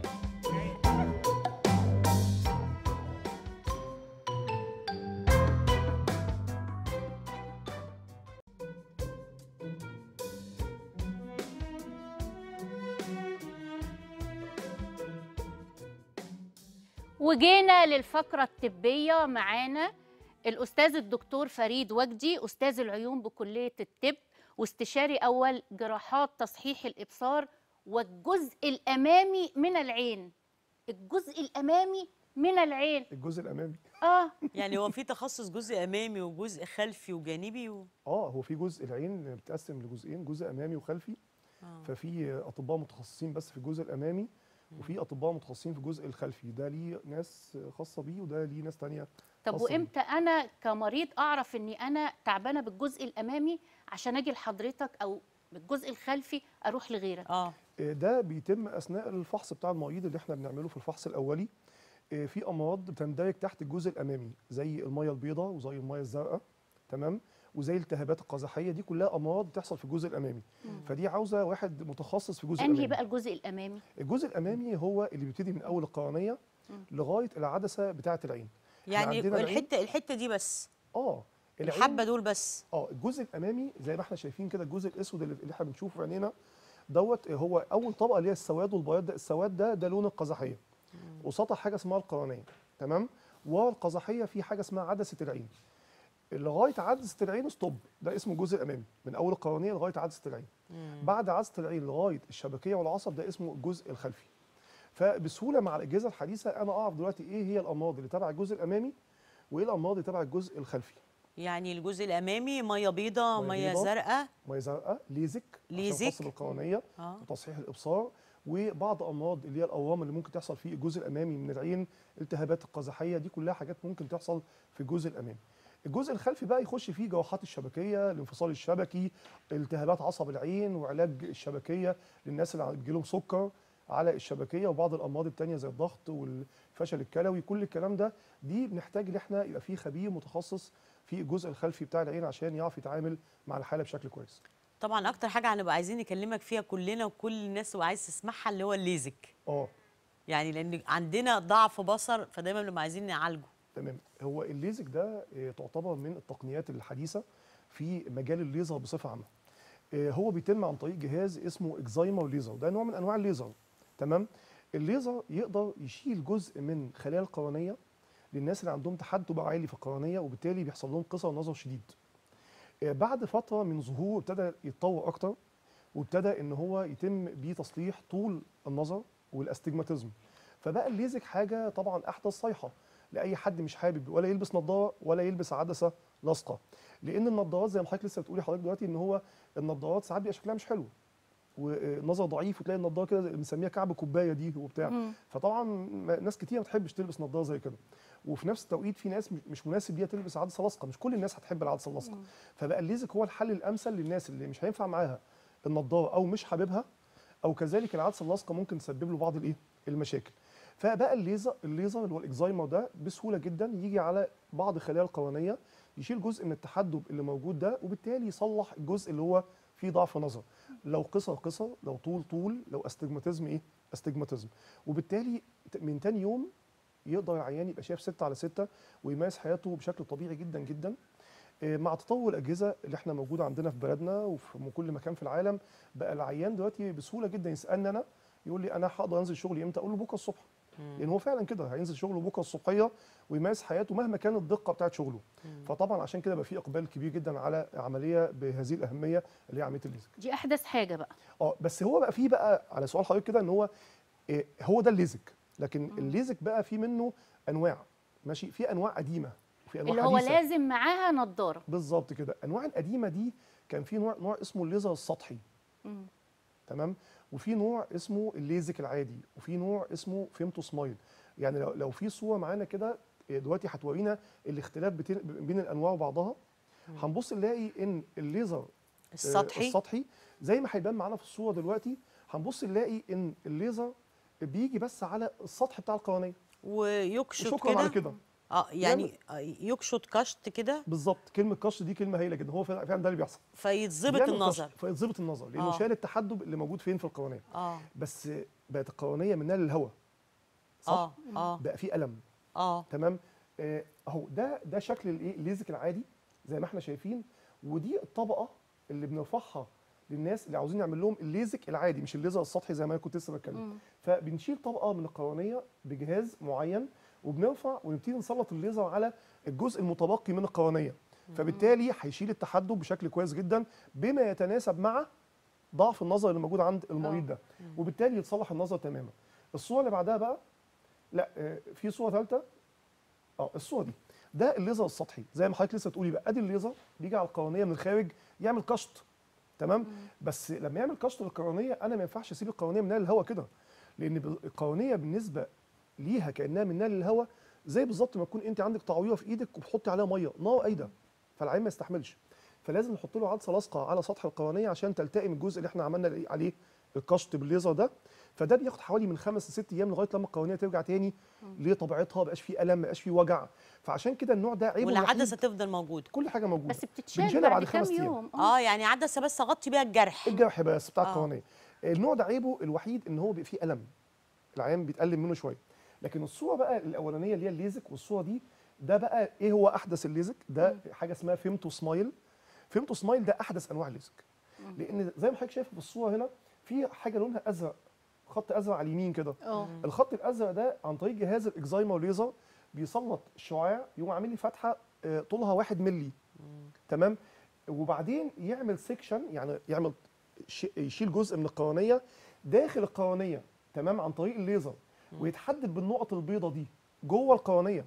وجينا للفقرة الطبية معانا الأستاذ الدكتور فريد وجدي أستاذ العيون بكلية الطب واستشاري أول جراحات تصحيح الإبصار والجزء الامامي من العين الجزء الامامي من العين الجزء الامامي اه يعني هو في تخصص جزء امامي وجزء خلفي وجانبي و... اه هو في جزء العين بتقسم لجزئين جزء امامي وخلفي آه. ففي اطباء متخصصين بس في الجزء الامامي وفي اطباء متخصصين في الجزء الخلفي ده ليه ناس خاصه بيه وده ليه ناس تانية طب خاصة بيه. وامتى انا كمريض اعرف اني انا تعبانه بالجزء الامامي عشان اجي لحضرتك او بالجزء الخلفي اروح لغيرك اه آه، ده بيتم اثناء الفحص بتاع المريض اللي احنا بنعمله في الفحص الاولي آه، في امراض بتندرج تحت الجزء الامامي زي الميه البيضاء وزي الميه الزرقاء تمام وزي التهابات القزحيه دي كلها امراض بتحصل في الجزء الامامي فدي عاوزه واحد متخصص في الجزء انهي الامامي بقى الجزء الامامي الجزء الامامي هو اللي بيبتدي من اول القرنيه لغايه العدسه بتاعه العين إحنا يعني عندنا العين- الحته الحته دي بس اه العين- الحبه دول بس اه الجزء الامامي زي ما احنا شايفين كده الجزء الاسود اللي اللي احنا بنشوفه في عينينا دوت هو اول طبقه اللي هي السواد والبياض ده السواد ده ده لون القزحيه وسطح حاجه اسمها القرنيه تمام والقزحيه في حاجه اسمها عدسه العين لغايه عدسه العين ستوب ده اسمه الجزء الامامي من اول القرنيه لغايه عدسه العين بعد عدسه العين لغايه الشبكيه والعصب ده اسمه الجزء الخلفي فبسهوله مع الاجهزه الحديثه انا اعرف دلوقتي ايه هي الامراض اللي تبع الجزء الامامي وايه الامراض اللي تبع الجزء الخلفي يعني الجزء الامامي ميه بيضاء مية ميه بيضاء. زرقاء ميه زرقاء ليزك عشان ليزك. خاص بالقرنيه اه وتصحيح الابصار وبعض امراض اللي هي الاورام اللي ممكن تحصل في الجزء الامامي من العين التهابات القزحيه دي كلها حاجات ممكن تحصل في الجزء الامامي الجزء الخلفي بقى يخش فيه جراحات الشبكيه الانفصال الشبكي التهابات عصب العين وعلاج الشبكيه للناس اللي بيجيلهم سكر على الشبكيه وبعض الامراض التانية زي الضغط والفشل الكلوي كل الكلام ده دي بنحتاج ان احنا يبقى فيه خبير متخصص في الجزء الخلفي بتاع العين عشان يعرف يتعامل مع الحاله بشكل كويس طبعا اكتر حاجه هنبقى عايزين نكلمك فيها كلنا وكل الناس وعايز تسمعها اللي هو الليزك اه يعني لان عندنا ضعف بصر فدايما بنبقى عايزين نعالجه تمام هو الليزك ده آه، تعتبر من التقنيات الحديثه في مجال الليزر بصفه عامه آه، هو بيتم عن طريق جهاز اسمه اكزايمر ليزر ده نوع من انواع الليزر تمام الليزر يقدر يشيل جزء من خلايا القرنيه للناس اللي عندهم تحدب عالي في القرنيه وبالتالي بيحصل لهم قصر نظر شديد آه، بعد فتره من ظهور ابتدى يتطور اكتر وابتدى ان هو يتم بيه تصليح طول النظر والاستجماتيزم فبقى الليزك حاجه طبعا احدث صيحه لاي حد مش حابب ولا يلبس نظاره ولا يلبس عدسه لاصقه لان النظارات زي ما حضرتك لسه بتقولي حضرتك دلوقتي ان هو النظارات ساعات بيبقى شكلها مش حلو ونظر ضعيف وتلاقي النضاره كده بنسميها كعب كوبايه دي وبتاع مم. فطبعا ما- ناس كتير ما تحبش تلبس نظاره زي كده وفي نفس التوقيت في ناس مش- مش مناسب ليها تلبس عدسه لاصقه مش كل الناس هتحب العدسه اللاصقه فبقى الليزك هو الحل الامثل للناس اللي مش هينفع معاها النضاره او مش حاببها او كذلك العدسه اللاصقه ممكن تسبب له بعض الايه المشاكل فبقى الليزر الليزر اللي هو الاكزايمر ده بسهوله جدا يجي على بعض خلايا القرنيه يشيل جزء من التحدب اللي موجود ده وبالتالي يصلح الجزء اللي هو فيه ضعف نظر لو قصر قصر لو طول طول لو استجماتيزم ايه استجماتيزم وبالتالي ت- من تاني يوم يقدر العيان يبقى شايف 6 على 6 ويمارس حياته بشكل طبيعي جدا جدا آه، مع تطور الاجهزه اللي احنا موجوده عندنا في بلدنا وفي م- كل مكان في العالم بقى العيان دلوقتي بسهوله جدا يسالني انا يقول لي انا هقدر انزل شغلي امتى اقول له بكره الصبح لان هو فعلا كده هينزل شغله بكره الصبحيه ويمارس حياته مهما كانت الدقه بتاعت شغله فطبعا عشان كده بقى في اقبال كبير جدا على عمليه بهذه الاهميه اللي هي عمليه الليزك دي احدث حاجه بقى اه بس هو بقى فيه بقى على سؤال حضرتك كده ان هو إيه هو ده الليزك لكن الليزك بقى فيه منه انواع ماشي في انواع قديمه وفي انواع اللي هو حديثة. لازم معاها نضاره بالظبط كده انواع القديمه دي كان في نوع نوع اسمه الليزر السطحي مم. تمام وفي نوع اسمه الليزك العادي وفي نوع اسمه فيمتو سمايل يعني لو, لو في صوره معانا كده إيه، دلوقتي هتورينا الاختلاف بتين- بين الانواع وبعضها هنبص نلاقي ان الليزر آه، السطحي السطحي زي ما هيبان معانا في الصوره دلوقتي هنبص نلاقي ان الليزر بيجي بس على السطح بتاع القرنيه ويكشط وشكرا على كده كده اه يعني آه، يكشط كشط كده بالظبط كلمه كش دي كلمه هايله جدا هو فعلا فعلاً ده اللي بيحصل فيتظبط بيعمل النظر كشف، فيتظبط النظر لانه آه. شال التحدب اللي موجود فين في القرنيه اه بس بقت القرنيه منها للهواء صح اه اه بقى في الم اه تمام آه، اهو ده ده شكل الايه الليزك العادي زي ما احنا شايفين ودي الطبقه اللي بنرفعها للناس اللي عاوزين نعمل لهم الليزك العادي مش الليزر السطحي زي ما انا كنت لسه بتكلم فبنشيل طبقه من القرنيه بجهاز معين وبنرفع ونبتدي نسلط الليزر على الجزء المتبقي من القرنيه فبالتالي هيشيل التحدب بشكل كويس جدا بما يتناسب مع ضعف النظر اللي موجود عند المريض ده وبالتالي يتصلح النظر تماما الصوره اللي بعدها بقى لا آه، في صوره ثالثه اه الصوره دي ده الليزر السطحي زي ما حضرتك لسه تقولي بقى ادي الليزر بيجي على القرنيه من الخارج يعمل كشط تمام بس لما يعمل كشط للقرنيه انا ما ينفعش اسيب القرنيه منها للهواء كده لان ب- القرنيه بالنسبه ليها كانها منها للهواء زي بالظبط ما تكون انت عندك تعويره في ايدك وبتحطي عليها ميه نار قايده فالعين ما يستحملش فلازم نحط له عدسه لاصقه على سطح القرنيه عشان تلتئم الجزء اللي احنا عملنا عليه الكشط بالليزر ده فده بياخد حوالي من خمس لست ايام لغايه لما القرنيه ترجع تاني لطبيعتها ما بقاش فيه الم ما بقاش فيه وجع فعشان كده النوع ده عيبه والعدسه الوحيد تفضل موجوده كل حاجه موجوده بس بتتشال بنشيلها بعد بعد كام خمس أيام. يوم اه يعني عدسه بس اغطي بيها الجرح الجرح بس بتاع آه. القرنيه النوع ده عيبه الوحيد ان هو بيبقى فيه الم العيان بيتألم منه شويه لكن الصوره بقى الاولانيه اللي هي الليزك والصوره دي ده بقى ايه هو احدث الليزك ده حاجه اسمها فيمتو سمايل فيمتو سمايل ده احدث انواع الليزك لان زي ما حضرتك شايف في الصوره هنا في حاجه لونها ازرق خط ازرق على اليمين كده اه الخط الازرق ده عن طريق جهاز الاكزايما ليزر بيسلط الشعاع يقوم عامل لي فتحه آه، طولها واحد ملي تمام وبعدين يعمل سيكشن يعني يعمل ش- يشيل جزء من القرنيه داخل القرنيه تمام عن طريق الليزر ويتحدد بالنقط البيضاء دي جوه القرنيه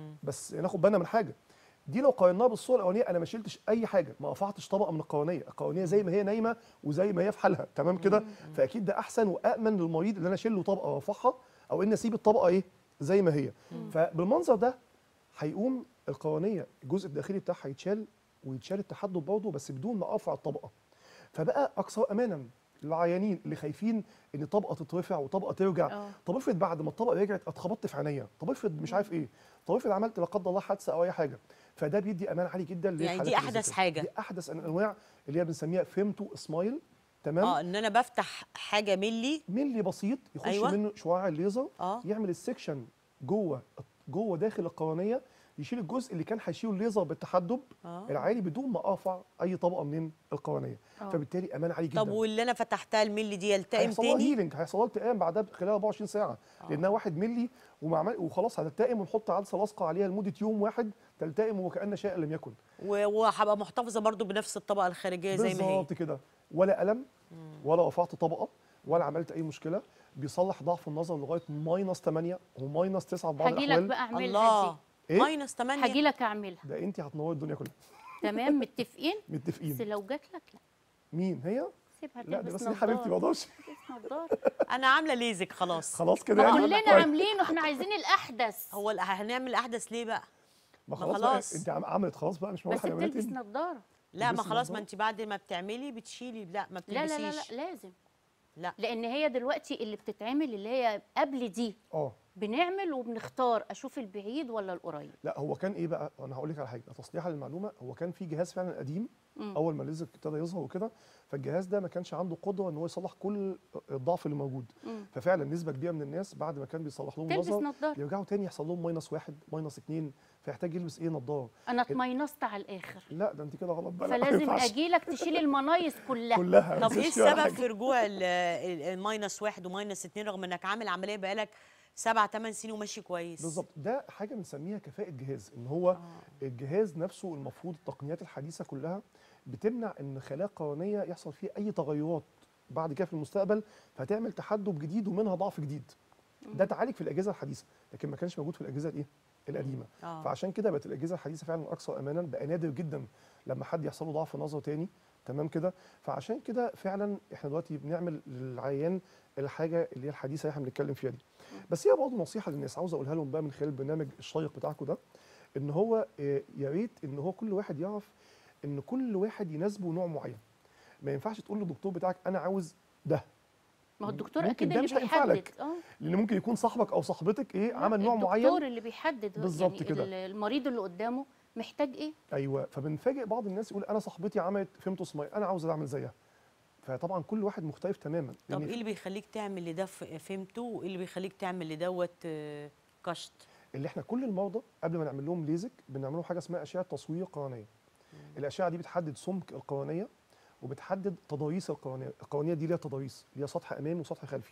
بس ناخد بالنا من حاجه دي لو قارناها بالصوره الاولانيه انا ما شلتش اي حاجه ما قطعتش طبقه من القرنيه القرنيه زي ما هي نايمه وزي ما هي في حالها تمام كده فاكيد ده احسن وامن للمريض ان انا اشيل له طبقه وارفعها او ان اسيب الطبقه ايه زي ما هي فبالمنظر ده هيقوم القرنيه الجزء الداخلي بتاعها يتشال ويتشال التحدب برضه بس بدون ما ارفع الطبقه فبقى اكثر امانا للعيانين اللي خايفين ان طبقه تترفع وطبقه ترجع اه. طب افرض بعد ما الطبقه رجعت اتخبطت في عينيا طب افرض مش عارف ايه طب افرض عملت لا قدر الله حادثه او اي حاجه فده بيدي امان عالي جدا يعني للحالات دي اللي أحدث زي كده. حاجة. دي احدث انواع اللي هي بنسميها فيمتو سمايل تمام اه ان انا بفتح حاجه ملي ملي بسيط يخش أيوة. أيوة. منه شعاع الليزر اه يعمل السكشن جوه جوه داخل القرنيه يشيل الجزء اللي كان هيشيله الليزر بالتحدب اه العالي بدون ما ارفع اي طبقه من القرنيه اه. فبالتالي امان عالي جدا طب واللي انا فتحتها الملي دي يلتئم هيحصل لها تاني هيلينج هيحصل لها التئام بعدها خلال 24 ساعه لانها واحد ملي ومعمل وخلاص هتلتئم ونحط عدسه لاصقه عليها لمده يوم واحد تلتئم وكان شيء لم يكن و- وهبقى محتفظه برضو بنفس الطبقه الخارجيه زي ما هي بالظبط كده ولا الم ولا رفعت طبقه ولا عملت اي مشكله بيصلح ضعف النظر لغايه ماينس 8 وماينس 9 في بعض هاجي لك الاحوال بقى اعملها الله دي إيه؟ ماينس 8 هاجي لك اعملها ده انت هتنوري الدنيا كلها تمام متفقين بس متفقين لو جات لك لا مين هي سيبها لا دي تلبس بس دي حبيبتي ما نضاره اقدرش تلبس نضاره انا عامله ليزك خلاص خلاص كده ما يعني كلنا طيب. عاملين واحنا عايزين الاحدث هو ال- هنعمل احدث ليه بقى ما ما خلاص بقى خلاص. انت عم- عملت خلاص بقى مش بس مريحه بتلبس يا نضاره لا ما تلبسي خلاص ما نظارة؟ انت بعد ما بتعملي بتشيلي لا ما لا لا لا بتلبسيش لا لازم لا. لان هي دلوقتي اللي بتتعمل اللي هي قبل دي اه بنعمل وبنختار اشوف البعيد ولا القريب لا هو كان ايه بقى انا هقول لك على حاجه تصليحا للمعلومه هو كان في جهاز فعلا قديم مم. اول ما الليزر ابتدى يظهر وكده فالجهاز ده ما كانش عنده قدره ان هو يصلح كل الضعف اللي موجود مم. ففعلا نسبه كبيره من الناس بعد ما كان بيصلح لهم تلبس النظر نضاره يرجعوا تاني يحصل لهم ماينس واحد ماينس اتنين فيحتاج يلبس ايه نضاره انا اتمينصت على الاخر لا ده انت كده غلط بقى لا، ما فلازم ينفعش. اجي لك تشيل المنايص كلها كلها طب ما ايه تنسيش ولا السبب حاجة. في رجوع ال- ال- الماينس واحد وماينس اتنين رغم انك عامل عمليه بقالك سبع ثمان سنين وماشي كويس بالظبط ده حاجه بنسميها كفاءه جهاز ان هو الجهاز نفسه المفروض التقنيات الحديثه كلها بتمنع ان خلايا قرنيه يحصل فيها اي تغيرات بعد كده في المستقبل فهتعمل تحدب جديد ومنها ضعف جديد ده اتعالج في الاجهزه الحديثه لكن ما كانش موجود في الاجهزه الايه القديمه آه. فعشان كده بقت الاجهزه الحديثه فعلا اكثر امانا بقى نادر جدا لما حد يحصل له ضعف نظر تاني تمام كده فعشان كده فعلا احنا دلوقتي بنعمل للعيان الحاجه اللي هي الحديثه اللي احنا بنتكلم فيها دي بس هي برضه نصيحه للناس عاوز اقولها لهم بقى من خلال البرنامج الشيق بتاعكم ده ان هو آه، يا ريت ان هو كل واحد يعرف ان كل واحد يناسبه نوع معين ما ينفعش تقول للدكتور بتاعك انا عاوز ده ما هو الدكتور ممكن اكيد ده اللي مش هينفع بيحدد لك. اه لان ممكن يكون صاحبك او صاحبتك ايه لا، عمل نوع معين الدكتور اللي بيحدد بالظبط يعني كده. ال- المريض اللي قدامه محتاج ايه ايوه فبنفاجئ بعض الناس يقول انا صاحبتي عملت فيمتو سمايل انا عاوز اعمل زيها فطبعا كل واحد مختلف تماما طب لأن ايه اللي بيخليك تعمل لده ف- فهمته وايه اللي بيخليك تعمل لدوت آه، كشط اللي احنا كل المرضى قبل ما نعمل لهم ليزك بنعمل لهم حاجه اسمها اشعه تصوير قرنيه الاشعه دي بتحدد سمك القرنيه وبتحدد تضاريس القرنيه القرنيه دي ليها تضاريس ليها سطح امامي وسطح خلفي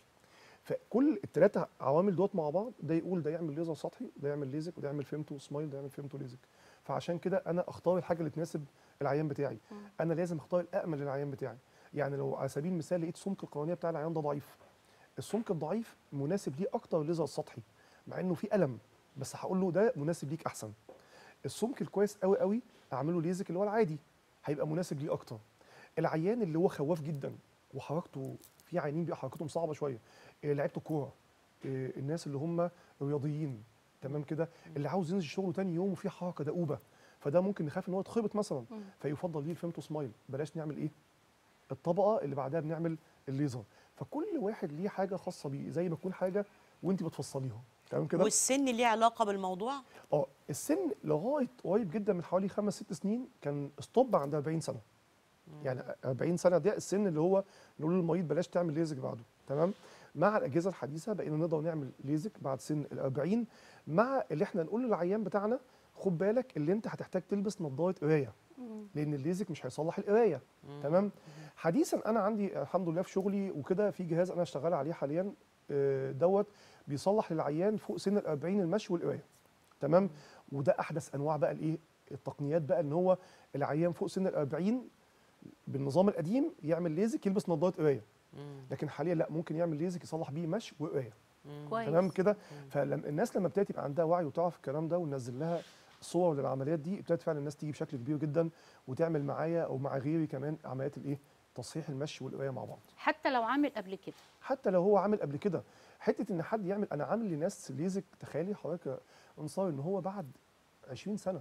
فكل الثلاثه عوامل دوت مع بعض ده يقول ده يعمل ليزر سطحي ده يعمل ليزك وده يعمل فيمتو سمايل ده يعمل فيمتو ليزك فعشان كده انا اختار الحاجه اللي تناسب العيان بتاعي انا لازم اختار الامن للعيان بتاعي يعني لو على سبيل المثال لقيت سمك القولونيه بتاع العيان ده ضعيف السمك الضعيف مناسب ليه اكتر الليزر السطحي مع انه في الم بس هقول له ده مناسب ليك احسن السمك الكويس قوي قوي اعمله ليزك اللي هو العادي هيبقى مناسب ليه اكتر العيان اللي هو خواف جدا وحركته في عيانين بيبقى حركتهم صعبه شويه إيه، لعيبه الكوره إيه، الناس اللي هم رياضيين تمام كده اللي عاوز ينزل شغله تاني يوم وفي حركه دؤوبه فده ممكن نخاف ان هو يتخبط مثلا فيفضل ليه الفيمتو سمايل بلاش نعمل ايه الطبقه اللي بعدها بنعمل الليزر فكل واحد ليه حاجه خاصه بيه زي ما تكون حاجه وانت بتفصليها تمام كده والسن ليه علاقه بالموضوع اه السن لغايه قريب جدا من حوالي خمس ست سنين كان ستوب عند 40 سنه يعني 40 سنه ده السن اللي هو نقول للمريض بلاش تعمل ليزك بعده تمام مع الاجهزه الحديثه بقينا نقدر نعمل ليزك بعد سن ال 40 مع اللي احنا نقول للعيان بتاعنا خد بالك اللي انت هتحتاج تلبس نظاره قرايه لان الليزك مش هيصلح القرايه تمام حديثا انا عندي الحمد لله في شغلي وكده في جهاز انا شغال عليه حاليا آه، دوت بيصلح للعيان فوق سن ال 40 المشي والقرايه تمام وده احدث انواع بقى الايه التقنيات بقى ان هو العيان فوق سن ال 40 بالنظام القديم يعمل ليزك يلبس نظاره قرايه لكن حاليا لا ممكن يعمل ليزك يصلح بيه مشي وقرايه كويس تمام كده فالناس لما ابتدت يبقى عندها وعي وتعرف الكلام ده وننزل لها صور للعمليات دي ابتدت فعلا الناس تيجي بشكل كبير جدا وتعمل معايا او مع غيري كمان عمليات الايه تصحيح المشي والقرايه مع بعض حتى لو عامل قبل كده حتى لو هو عامل قبل كده حته ان حد يعمل انا عامل لناس ليزك تخيلي حضرتك يا انصار ان هو بعد 20 سنه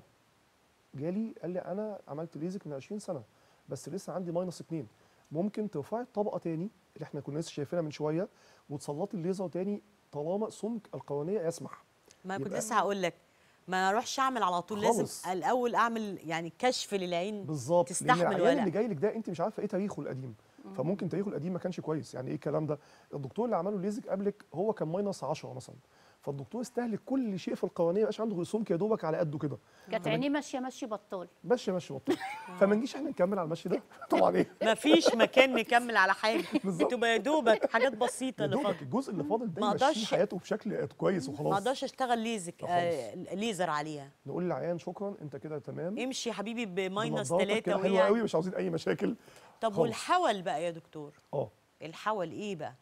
جالي قال لي انا عملت ليزك من 20 سنه بس لسه عندي ماينس 2 ممكن ترفعي الطبقه تاني اللي احنا كنا لسه شايفينها من شويه وتسلطي الليزر تاني طالما سمك القوانيه يسمح ما كنت يبقى- لسه هقول لك ما اروحش اعمل على طول لازم خالص. الاول اعمل يعني كشف للعين بالظبط لان تستحمل العيان ولا اللي جاي لك ده انت مش عارفه ايه تاريخه القديم فممكن تاريخه القديم ما كانش كويس يعني ايه الكلام ده الدكتور اللي عمله ليزك قبلك هو كان ماينس 10 مثلا فالدكتور استهلك كل شيء في القوانيه ما بقاش عنده غير سمك يا دوبك على قده كده كانت عينيه ماشيه ماشي بطال ماشي ماشي بطل فما نجيش احنا نكمل على المشي ده طبعا ايه ما فيش مكان نكمل على حاجه بالظبط. بتبقى يا دوبك حاجات بسيطه يا اللي دوبك فاضل الجزء اللي فاضل ده ما يمشيه أقدرش- حياته بشكل كويس ما وخلاص اقدرش اشتغل ليزك لا آه ليزر عليها نقول للعيان شكرا انت كده تمام امشي يا حبيبي بماينس بنضارتك 3 كده حلوه قوي مش عاوزين اي مشاكل طب خالص. والحول بقى يا دكتور اه الحول ايه بقى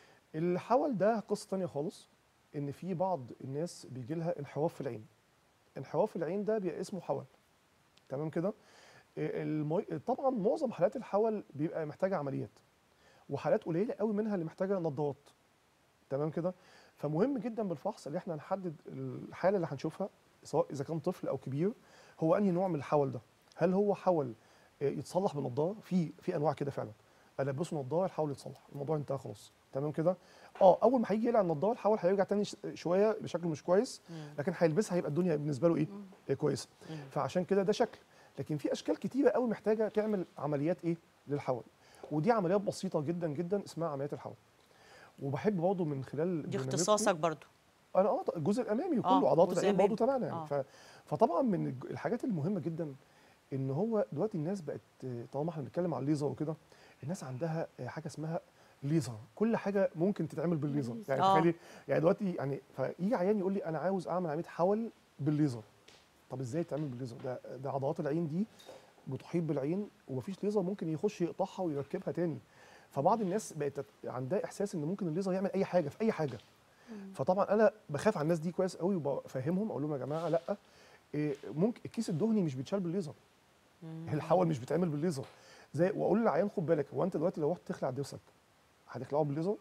الحول ده قصه تانية خالص ان في بعض الناس بيجي لها انحراف في العين انحراف العين ده بيبقى اسمه حول تمام كده إيه المي... طبعا معظم حالات الحول بيبقى محتاجه عمليات وحالات قليله قوي منها اللي محتاجه نظارات تمام كده فمهم جدا بالفحص اللي احنا نحدد الحاله اللي هنشوفها سواء اذا كان طفل او كبير هو انهي نوع من الحول ده هل هو حول آه، يتصلح بنضاره في في انواع كده فعلا البسه نضاره الحول يتصلح الموضوع انتهى خلاص تمام كده اه اول ما هيجي يقلع النضاره الحول هيرجع تاني ش- شويه بشكل مش كويس لكن هيلبسها هيبقى الدنيا بالنسبه له ايه آه، كويسه فعشان كده ده شكل لكن في اشكال كتيره قوي محتاجه تعمل عمليات ايه للحول ودي عمليات بسيطه جدا جدا اسمها عمليات الحول وبحب برضه من خلال دي برنامجكم- اختصاصك برضو انا اه الجزء الامامي آه، وكله عضلات جزء العين برضه أمامي. تبعنا يعني آه. ف... فطبعا من الج- الحاجات المهمه جدا ان هو دلوقتي الناس بقت آه، طالما احنا بنتكلم على الليزر وكده الناس عندها آه، حاجه اسمها ليزر كل حاجه ممكن تتعمل بالليزر يعني آه. تخيلي يعني دلوقتي يعني فيجي عيان يقول لي انا عاوز اعمل عمليه حول بالليزر طب ازاي تعمل بالليزر ده ده عضلات العين دي بتحيط بالعين ومفيش ليزر ممكن يخش يقطعها ويركبها تاني فبعض الناس بقت عندها احساس ان ممكن الليزر يعمل اي حاجه في اي حاجه فطبعا انا بخاف على الناس دي كويس قوي وبفهمهم اقول لهم يا جماعه لا إيه، ممكن الكيس الدهني مش بيتشال بالليزر الحول مش بيتعمل بالليزر زي واقول للعيان خد بالك هو انت دلوقتي لو رحت تخلع ضرسك هتخلعه بالليزر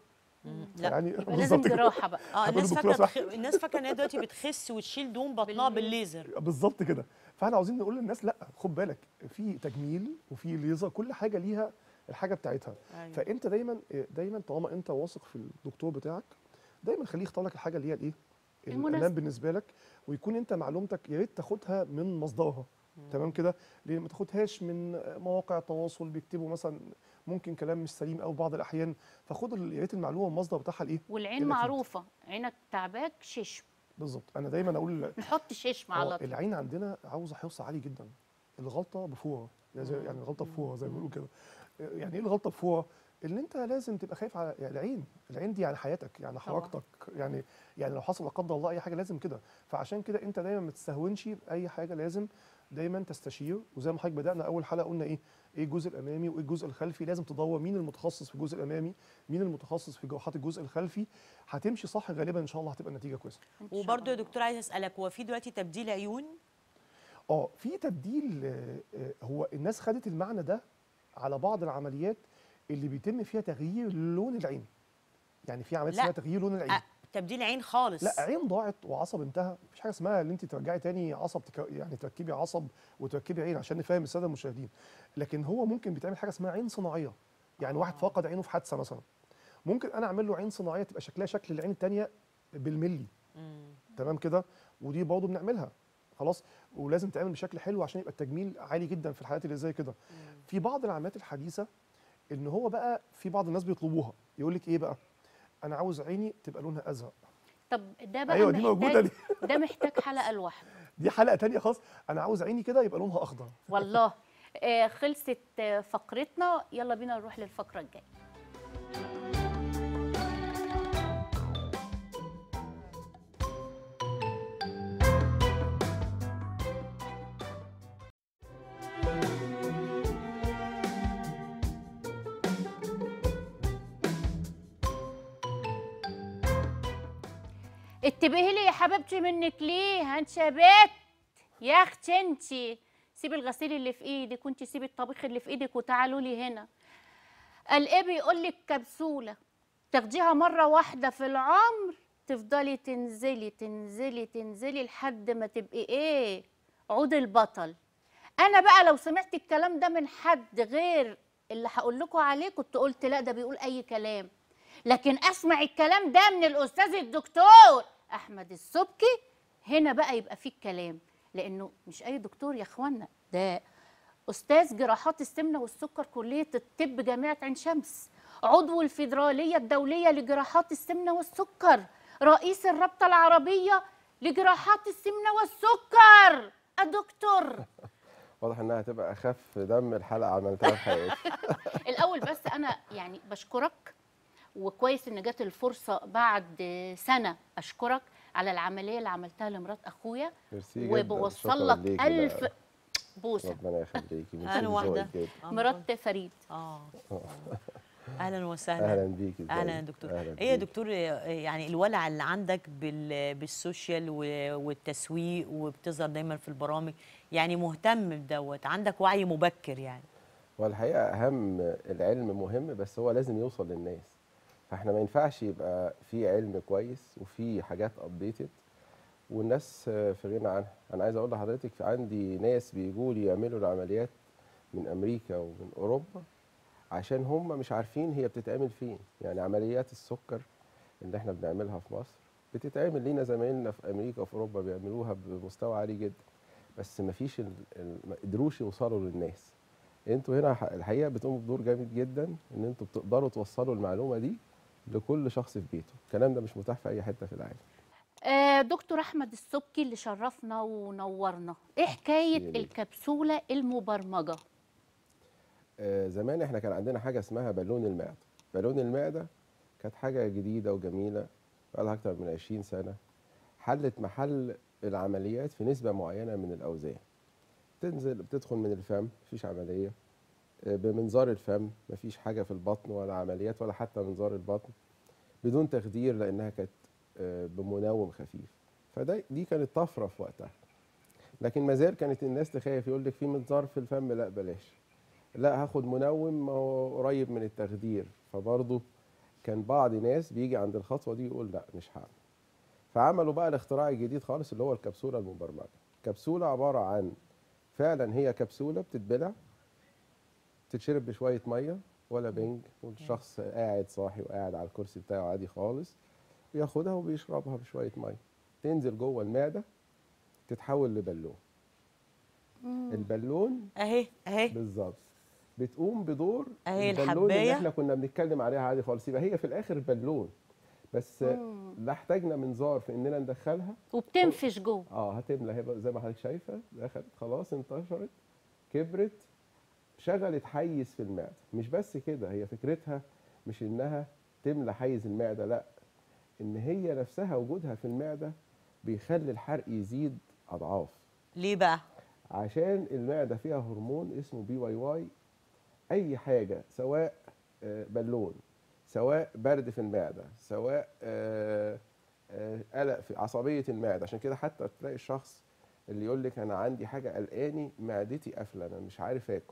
لا يعني يبقى لازم بالظبط كده. جراحه بقى اه هتقول الناس للدكتورة فاكره صح. تخ... الناس فاكره ان هي دلوقتي بتخس وتشيل دهون بطنها بالليزر بالظبط كده فاحنا عاوزين نقول للناس لا خد بالك في تجميل وفي ليزر كل حاجه ليها الحاجه بتاعتها أيوة. فانت دايما دايما طالما انت واثق في الدكتور بتاعك دايما خليه يختار لك الحاجه اللي هي الايه المناسبة. الامان بالنسبه لك ويكون انت معلومتك يا ريت تاخدها من مصدرها تمام كده ليه ما تاخدهاش من مواقع التواصل بيكتبوا مثلا ممكن كلام مش سليم او بعض الاحيان فخد ال- يا ريت المعلومه المصدر بتاعها الايه والعين الأكيد. معروفه عينك تعباك ششم بالظبط انا دايما اقول نحط ششم آه، على طول العين عندنا عاوزه حرص عالي جدا الغلطه بفوره يعني زي يعني الغلطه بفوره زي ما بيقولوا كده يعني ايه الغلطه بفوره ان انت لازم تبقى خايف على يعني العين العين دي يعني حياتك يعني حركتك يعني يعني لو حصل لا قدر الله اي حاجه لازم كده فعشان كده انت دايما ما تستهونش باي حاجه لازم دايما تستشير وزي ما حضرتك بدانا اول حلقه قلنا ايه ايه الجزء الامامي وايه الجزء الخلفي لازم تدور مين المتخصص في الجزء الامامي مين المتخصص في جراحات الجزء الخلفي هتمشي صح غالبا ان شاء الله هتبقى النتيجه كويسه وبرضه يا دكتور عايز اسالك هو في دلوقتي تبديل عيون اه في تبديل آه، آه، هو الناس خدت المعنى ده على بعض العمليات اللي بيتم فيها تغيير لون العين يعني في عمليات لا. اسمها تغيير لون العين أه تبديل عين خالص لا عين ضاعت وعصب انتهى مفيش حاجه اسمها ان انت ترجعي تاني عصب تك... يعني تركبي عصب وتركبي عين عشان نفهم الساده المشاهدين لكن هو ممكن بيتعمل حاجه اسمها عين صناعيه يعني واحد فقد عينه في حادثه مثلا ممكن انا اعمل له عين صناعيه تبقى شكلها شكل العين التانيه بالملي تمام كده ودي برضه بنعملها خلاص ولازم تعمل بشكل حلو عشان يبقى التجميل عالي جدا في الحالات اللي زي كده في بعض العمليات الحديثه ان هو بقى في بعض الناس بيطلبوها يقول لك ايه بقى انا عاوز عيني تبقى لونها ازرق طب ده بقى أيوة، دي محتاج موجودة دي. ده محتاج حلقه لوحده دي حلقه تانية خالص انا عاوز عيني كده يبقى لونها اخضر والله آه خلصت آه، فقرتنا يلا بينا نروح للفقره الجايه انتبهي لي يا حبيبتي منك ليه انت يا بت يا اختي انت سيبي الغسيل اللي في ايدك وانت سيبي الطبيخ اللي في ايدك وتعالوا لي هنا قال ايه بيقول لك كبسوله تاخديها مره واحده في العمر تفضلي تنزلي تنزلي تنزلي لحد ما تبقي ايه عود البطل انا بقى لو سمعت الكلام ده من حد غير اللي هقول لكم عليه كنت قلت لا ده بيقول اي كلام لكن اسمع الكلام ده من الاستاذ الدكتور احمد السبكي هنا بقى يبقى فيه الكلام لانه مش اي دكتور يا اخوانا ده استاذ جراحات السمنه والسكر كليه الطب جامعه عين شمس عضو الفيدراليه الدوليه لجراحات السمنه والسكر رئيس الرابطه العربيه لجراحات السمنه والسكر الدكتور واضح انها هتبقى اخف دم الحلقه عملتها في حياتي الاول بس انا يعني بشكرك وكويس ان جت الفرصه بعد سنه اشكرك على العمليه اللي عملتها لمرات اخويا ميرسي جدا وبوصل شكراً لك ليكي الف بقى. بوسه ربنا يخليكي ميرسي أنا واحدة. لذوقك جدا. مرات فريد اه اهلا وسهلا اهلا بيكي ازيك؟ اهلا يا دكتور أهلاً ايه يا بيكي. دكتور يعني الولع اللي عندك بال بالسوشيال و- والتسويق وبتظهر دايما في البرامج يعني مهتم بدوت عندك وعي مبكر يعني والحقيقه اهم العلم مهم بس هو لازم يوصل للناس فاحنا ما ينفعش يبقى في علم كويس وفي حاجات ابديتد والناس في غنى عنها انا عايز اقول لحضرتك في عندي ناس بيجوا لي يعملوا العمليات من امريكا ومن اوروبا عشان هم مش عارفين هي بتتعمل فين يعني عمليات السكر اللي احنا بنعملها في مصر بتتعمل لينا زمايلنا في امريكا وفي اوروبا بيعملوها بمستوى عالي جدا بس ما فيش ال... ال... ما قدروش يوصلوا للناس انتوا هنا ح- الحقيقه بتقوموا بدور جامد جدا ان انتوا بتقدروا توصلوا المعلومه دي لكل شخص في بيته الكلام ده مش متاح في اي حته في العالم آه دكتور احمد السبكي اللي شرفنا ونورنا ايه حكايه ميرسي يا الكبسوله المبرمجه آه، زمان احنا كان عندنا حاجه اسمها بالون المعده بالون المعده كانت حاجه جديده وجميله بقالها اكتر من 20 سنه حلت محل العمليات في نسبه معينه من الاوزان تنزل بتدخل من الفم مفيش عمليه آه، بمنظار الفم مفيش حاجه في البطن ولا عمليات ولا حتى منظار البطن بدون تخدير لانها كانت آه، بمنوم خفيف فده دي كانت طفره في وقتها لكن ما زال كانت الناس تخاف يقول لك في منظار في الفم لا بلاش لا هاخد منوم ما هو قريب من التخدير فبرضه كان بعض ناس بيجي عند الخطوه دي يقول لا مش هعمل فعملوا بقى الاختراع الجديد خالص اللي هو الكبسوله المبرمجه كبسوله عباره عن فعلا هي كبسوله بتتبلع تتشرب بشويه ميه ولا بنج والشخص قاعد صاحي وقاعد على الكرسي بتاعه عادي خالص بياخدها وبيشربها بشويه ميه تنزل جوه المعده تتحول لبالون البالون اهي اهي بالظبط بتقوم بدور أهي البالون الحباية. اللي احنا كنا بنتكلم عليها عادي خالص يبقى هي في الاخر بالون بس لا احتاجنا منظار في اننا ندخلها وبتنفش جوه اه هتملى هي بقى زي ما حضرتك شايفه دخلت خلاص انتشرت كبرت شغلت حيز في المعده مش بس كده هي فكرتها مش انها تملى حيز المعده لا ان هي نفسها وجودها في المعده بيخلي الحرق يزيد اضعاف ليه بقى عشان المعده فيها هرمون اسمه بي واي واي اي حاجه سواء آه، بالون سواء برد في المعده سواء آه، آه، قلق في عصبيه المعده عشان كده حتى تلاقي الشخص اللي يقول لك انا عندي حاجه قلقاني معدتي قافله انا مش عارف اكل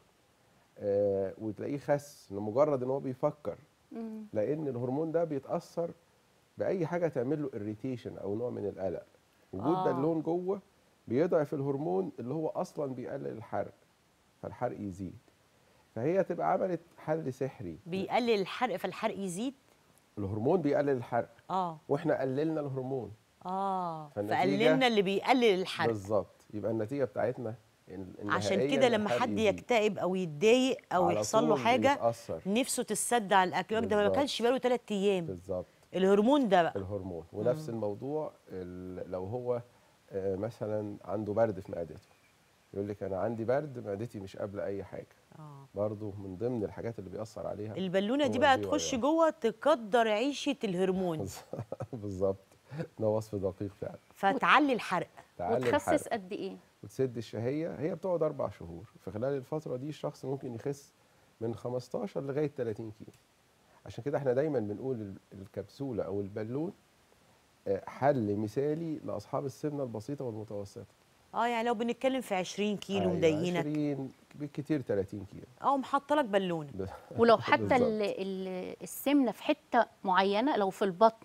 آه، وتلاقيه خس لمجرد ان هو بيفكر مم. لان الهرمون ده بيتاثر باي حاجه تعمل له اريتيشن او نوع من القلق وجود آه. بالون جوه بيضعف الهرمون اللي هو اصلا بيقلل الحرق فالحرق يزيد فهي تبقى عملت حل سحري بيقلل الحرق فالحرق يزيد الهرمون بيقلل الحرق اه واحنا قللنا الهرمون اه فالنتيجة- فقللنا اللي بيقلل الحرق بالظبط يبقى النتيجه بتاعتنا ال- عشان النهائية كده إن لما الحرق حد يزيد. يكتئب او يتضايق او على يحصل له طول حاجه بيتأثر. نفسه تسد على الاكل يقولك ده ما بالظبط. كانش بقاله ثلاث ايام بالظبط الهرمون ده بقى الهرمون ونفس الموضوع ال- لو هو آه، مثلا عنده برد في معدته يقول لك انا عندي برد معدتي مش قابله اي حاجه اه برضه من ضمن الحاجات اللي بيأثر عليها البالونه هو دي بقى البي واي تخش واي. جوه تقدر عيشه الهرمون بالظبط ده وصف دقيق فعلا فتعلي الحرق تعلي وتخسس الحرق قد ايه وتسد الشهيه هي بتقعد اربع شهور في خلال الفتره دي الشخص ممكن يخس من 15 لغايه 30 كيلو عشان كده احنا دايما بنقول ال- الكبسوله او البالون آه، حل مثالي لاصحاب السمنه البسيطه والمتوسطه اه يعني لو بنتكلم في 20 كيلو أيوة، مضايقينك 20 بالكتير 30 كيلو اه محط لك بالونه ب- ولو حتى بالظبط. ال- ال- السمنه في حته معينه لو في البطن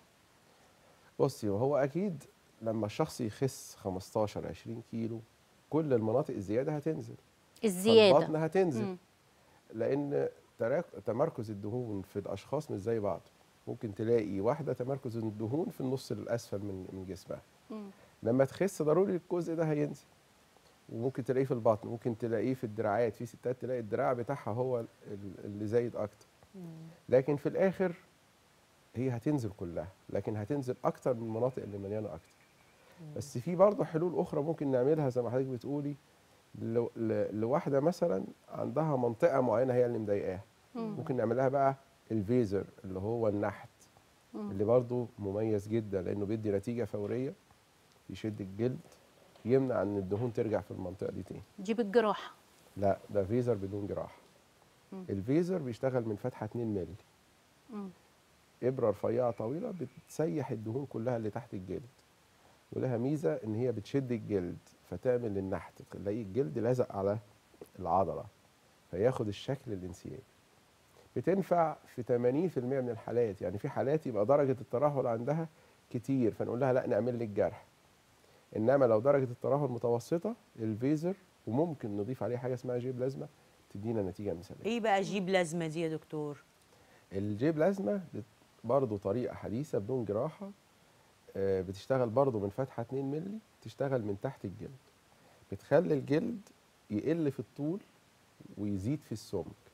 بصي وهو اكيد لما الشخص يخس 15 20 كيلو كل المناطق الزياده هتنزل الزياده البطن هتنزل مم. لان تراك- تمركز الدهون في الاشخاص مش زي بعض ممكن تلاقي واحده تمركز الدهون في النص الاسفل من من جسمها مم. لما تخس ضروري الجزء ده هينزل وممكن تلاقيه في البطن ممكن تلاقيه في الدراعات في ستات تلاقي الدراع بتاعها هو ال- اللي زايد اكتر لكن في الاخر هي هتنزل كلها لكن هتنزل اكتر من المناطق اللي مليانه اكتر بس في برضه حلول اخرى ممكن نعملها زي ما حضرتك بتقولي لو- ل- لواحده مثلا عندها منطقه معينه هي اللي مضايقاها ممكن نعملها بقى الفيزر اللي هو النحت اللي برضه مميز جدا لانه بيدي نتيجه فوريه يشد الجلد يمنع ان الدهون ترجع في المنطقه دي تاني دي بالجراحه لا ده فيزر بدون جراحه الفيزر بيشتغل من فتحه 2 مللي مم. ابره رفيعه طويله بتسيح الدهون كلها اللي تحت الجلد ولها ميزه ان هي بتشد الجلد فتعمل النحت تلاقي الجلد لازق على العضله فياخد الشكل الانسيابي بتنفع في 80% من الحالات يعني في حالات يبقى درجه الترهل عندها كتير فنقول لها لا نعمل لك جرح انما لو درجه الترهل متوسطه الفيزر وممكن نضيف عليه حاجه اسمها جيب لازمه تدينا نتيجه مثاليه ايه بقى جيب لازمه دي يا دكتور الجيب لازمه بت- برضه طريقه حديثه بدون جراحه آه، بتشتغل برضه من فتحه 2 مللي تشتغل من تحت الجلد بتخلي الجلد يقل في الطول ويزيد في السمك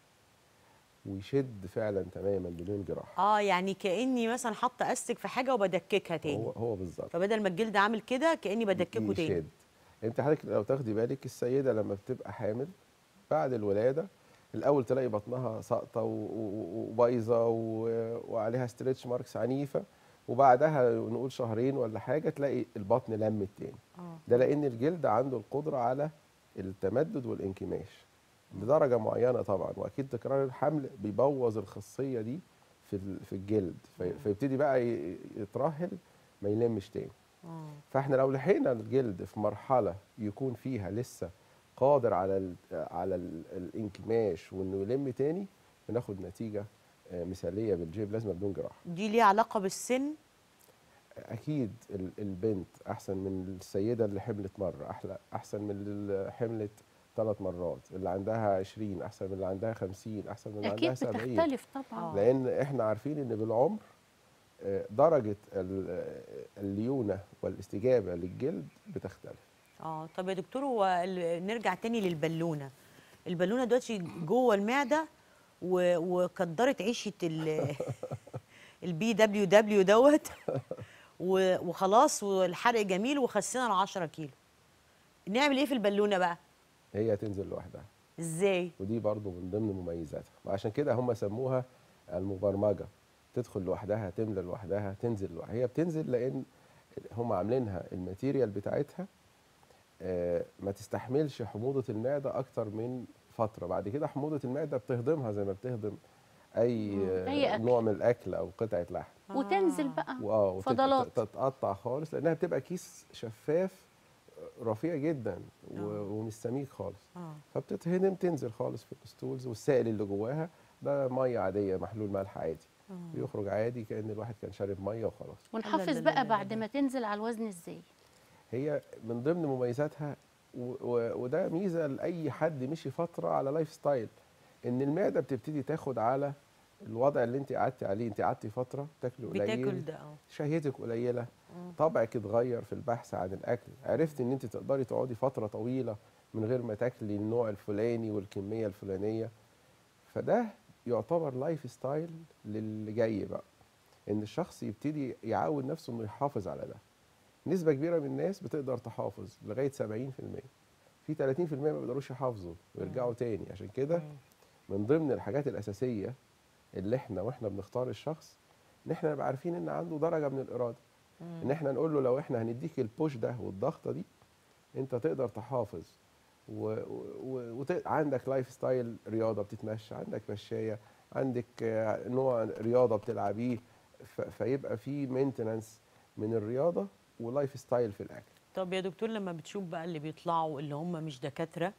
ويشد فعلا تماما بدون جراحه اه يعني كاني مثلا حاطه استك في حاجه وبدككها تاني هو هو بالظبط فبدل ما الجلد عامل كده كاني بدككه تاني يشد انت حضرتك لو تاخدي بالك السيده لما بتبقى حامل بعد الولاده الاول تلاقي بطنها ساقطه و- و- وبايظه و- وعليها ستريتش ماركس عنيفه وبعدها نقول شهرين ولا حاجه تلاقي البطن لمت تاني آه. ده لان الجلد عنده القدره على التمدد والانكماش لدرجه معينه طبعا واكيد تكرار الحمل بيبوظ الخاصيه دي في ال- في الجلد في- فيبتدي بقى ي- يترهل ما يلمش تاني آه. فاحنا لو لحقنا الجلد في مرحله يكون فيها لسه قادر على ال على ال الانكماش وانه يلم تاني بناخد نتيجه آه، مثاليه بالجيب لازمه بدون جراحه دي ليها علاقه بالسن اكيد ال- البنت احسن من السيده اللي حملت مره احلى احسن من اللي حملت ثلاث مرات اللي عندها 20 احسن من اللي عندها 50 احسن من اللي اكيد عندها 70 بتختلف طبعا لان احنا عارفين ان بالعمر آه، درجه ال- آه، الليونه والاستجابه للجلد بتختلف اه طب يا دكتور هو ال- نرجع تاني للبالونه البالونه دلوقتي جوه المعده و- وكدرت عيشه ال البي دبليو دبليو دوت و- وخلاص والحرق جميل وخسينا ال 10 كيلو نعمل ايه في البالونه بقى هي تنزل لوحدها ازاي ودي برضو من ضمن مميزاتها وعشان كده هم سموها المبرمجه تدخل لوحدها تملى لوحدها تنزل لوحدها هي بتنزل لان هم عاملينها الماتيريال بتاعتها آه، ما تستحملش حموضه المعده اكتر من فتره بعد كده حموضه المعده بتهضمها زي ما بتهضم اي آه، أي أكل. نوع من الاكل او قطعه لحم وتنزل بقى واه وتت- فضلات. تتقطع خالص لانها بتبقى كيس شفاف رفيع جدا و- ومش سميك خالص اه فبتتهدم تنزل خالص في الستولز والسائل اللي جواها ده ميه عاديه محلول ملح عادي بيخرج عادي كان الواحد كان شارب ميه وخلاص ونحافظ لا لا بقى لا بعد لا. ما تنزل على الوزن ازاي هي من ضمن مميزاتها و- و- وده ميزه لاي حد مشي فتره على لايف ستايل ان المعده بتبتدي تاخد على الوضع اللي انت قعدتي عليه انت قعدتي فتره تاكلي قليل بتاكل ده اه شهيتك قليله طبعك اتغير في البحث عن الاكل عرفتي ان انت تقدري تقعدي فتره طويله من غير ما تاكلي النوع الفلاني والكميه الفلانيه فده يعتبر لايف ستايل للي جاي بقى ان الشخص يبتدي يعود نفسه انه يحافظ على ده نسبه كبيره من الناس بتقدر تحافظ لغايه 70% في 30% ما بيقدروش يحافظوا ويرجعوا تاني عشان كده من ضمن الحاجات الاساسيه اللي احنا واحنا بنختار الشخص ان احنا نبقى عارفين ان عنده درجه من الاراده ان احنا نقول له لو احنا هنديك البوش ده والضغطه دي انت تقدر تحافظ و... و... وت... عندك لايف ستايل رياضه بتتمشى عندك مشايه عندك آه، نوع رياضه بتلعبيه ف... فيبقى في مينتنانس من الرياضه ولايف ستايل في الاكل طب يا دكتور لما بتشوف بقى اللي بيطلعوا اللي هم مش دكاتره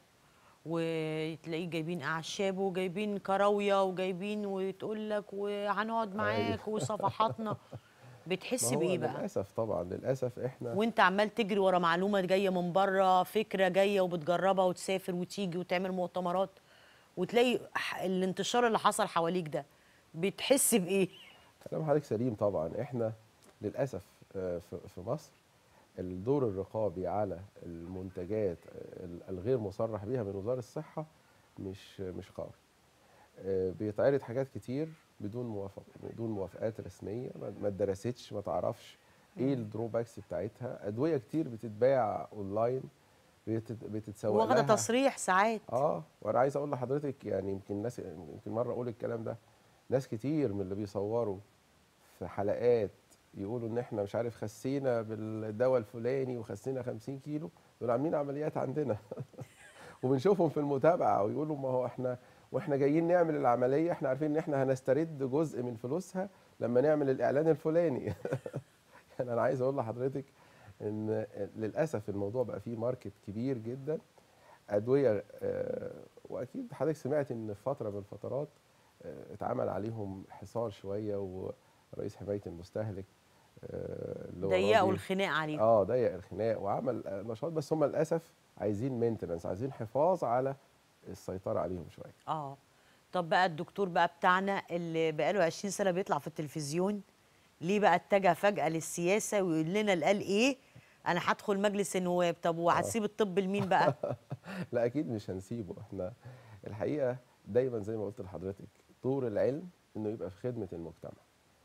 وتلاقيه جايبين اعشاب وجايبين كراويه وجايبين وتقول لك وهنقعد معاك وصفحاتنا بتحس ما هو بايه بقى للاسف طبعا للاسف احنا وانت عمال تجري ورا معلومه جايه من بره فكره جايه وبتجربها وتسافر وتيجي وتعمل مؤتمرات وتلاقي ح- الانتشار اللي حصل حواليك ده بتحس بايه كلام حضرتك سليم طبعا احنا للاسف آه، في في مصر الدور الرقابي على المنتجات ال- الغير مصرح بها من وزاره الصحه مش مش قوي آه، بيتعرض حاجات كتير بدون موافقه بدون موافقات رسميه ما ما اتدرستش ما تعرفش ايه الدروباكس بتاعتها ادويه كتير بتتباع اونلاين بتت- بتتسوق واخده لها تصريح ساعات اه وانا عايز اقول لحضرتك يعني يمكن ناس يمكن مره اقول الكلام ده ناس كتير من اللي بيصوروا في حلقات يقولوا ان احنا مش عارف خسينا بالدواء الفلاني وخسينا 50 كيلو دول عاملين عمليات عندنا وبنشوفهم في المتابعه ويقولوا ما هو احنا واحنا جايين نعمل العمليه احنا عارفين ان احنا هنسترد جزء من فلوسها لما نعمل الاعلان الفلاني يعني انا عايز اقول لحضرتك ان للاسف الموضوع بقى فيه ماركت كبير جدا ادويه آه، واكيد حضرتك سمعت ان في فتره من الفترات آه، اتعمل عليهم حصار شويه ورئيس حمايه المستهلك آه، اللي هو ضيقوا راضي- الخناق عليهم اه ضيق الخناق وعمل آه، نشاط بس هم للاسف عايزين مينتننس عايزين حفاظ على السيطره عليهم شويه اه طب بقى الدكتور بقى بتاعنا اللي بقاله 20 سنه بيطلع في التلفزيون ليه بقى اتجه فجاه للسياسه ويقول لنا اللي قال ايه انا هدخل مجلس النواب طب وهتسيب الطب لمين بقى لا اكيد مش هنسيبه احنا الحقيقه دايما زي ما قلت لحضرتك دور العلم انه يبقى في خدمه المجتمع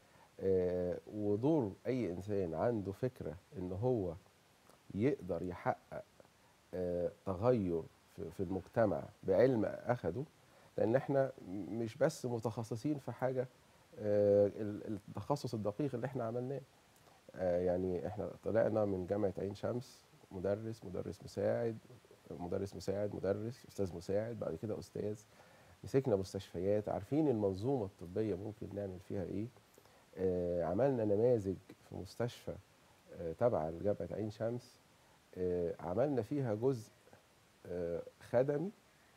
آه ودور اي انسان عنده فكره ان هو يقدر يحقق آه تغير في, في المجتمع بعلم اخده لان احنا مش بس متخصصين في حاجه آه ال- التخصص الدقيق اللي احنا عملناه آه يعني احنا طلعنا من جامعه عين شمس مدرس مدرس مساعد مدرس مساعد مدرس استاذ مساعد بعد كده استاذ مسكنا مستشفيات عارفين المنظومه الطبيه ممكن نعمل فيها ايه آه عملنا نماذج في مستشفى آه تبع لجامعه عين شمس آه عملنا فيها جزء آه خدمي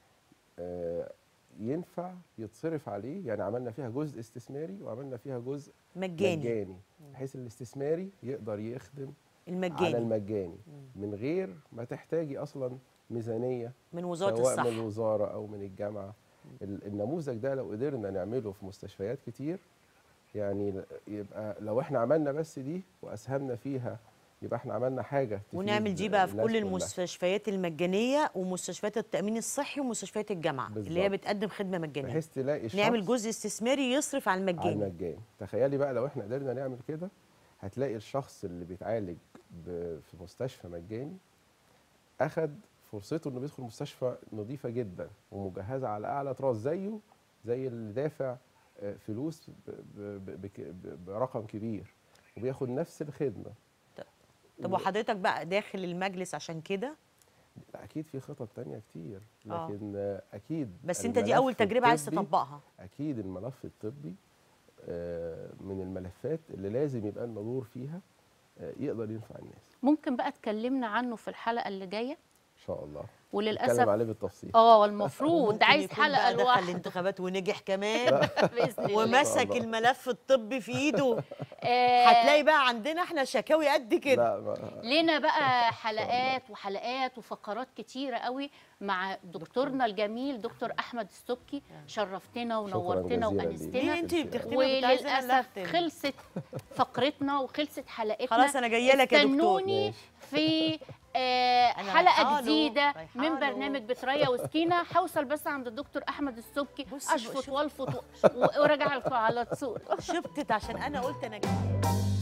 آه ينفع يتصرف عليه يعني عملنا فيها جزء استثماري وعملنا فيها جزء مجاني مجاني بحيث الاستثماري يقدر يخدم على المجاني المجاني من غير ما تحتاجي اصلا ميزانيه من وزاره سواء الصحه من الوزاره او من الجامعه ال- النموذج ده لو قدرنا نعمله في مستشفيات كتير يعني ل- يبقى لو احنا عملنا بس دي واسهمنا فيها يبقى احنا عملنا حاجه تفيد ونعمل دي بقى في الناس كل كلها. المستشفيات المجانيه ومستشفيات التامين الصحي ومستشفيات الجامعه اللي هي بالظبط. بتقدم خدمه مجانيه بحيث تلاقي الشخص نعمل جزء استثماري يصرف على على المجاني المجاني تخيلي بقى لو احنا قدرنا نعمل كده هتلاقي الشخص اللي بيتعالج ب- في مستشفى مجاني اخد فرصته انه بيدخل مستشفى نظيفه جدا ومجهزه على اعلى طراز زيه زي اللي دافع آه، فلوس ب- ب- بك- ب- برقم كبير وبياخد نفس الخدمه طب وحضرتك بقى داخل المجلس عشان كده لا اكيد في خطط تانية كتير آه. لكن آه، اكيد بس انت دي اول الملف تجربه عايز الطبي- تطبقها اكيد الملف الطبي آه، من الملفات اللي لازم يبقى لنا دور فيها آه، يقدر ينفع الناس ممكن بقى اتكلمنا عنه في الحلقه اللي جايه ان شاء الله نتكلم وللاسف عليه بالتفصيل اه المفروض وممكن ده عايز يكون حلقه بقى دخل لوحده الانتخابات ونجح كمان باذن الله ومسك الله. الملف الطبي في ايده آه، هتلاقي بقى عندنا احنا شكاوي قد كده لا ما- لنا بقى حلقات وحلقات وفقرات كتيرة قوي مع دكتورنا الجميل دكتور احمد السبكي شرفتنا ونورتنا جزيلا وانستنا ليه انت بتختمي كنت عايزة أنا اللي وللاسف أختم. خلصت فقرتنا وخلصت حلقتنا خلاص أنا جاية لك يا دكتور. استنوني ماشي. في آه أنا حلقه رايحاله، جديده رايحاله. من برنامج بتريا وسكينه هوصل بس عند الدكتور احمد السبكي بصي، اشفط شوف. والفط و- وراجع لكم على الصوره شبتت عشان انا قلت انا جاية.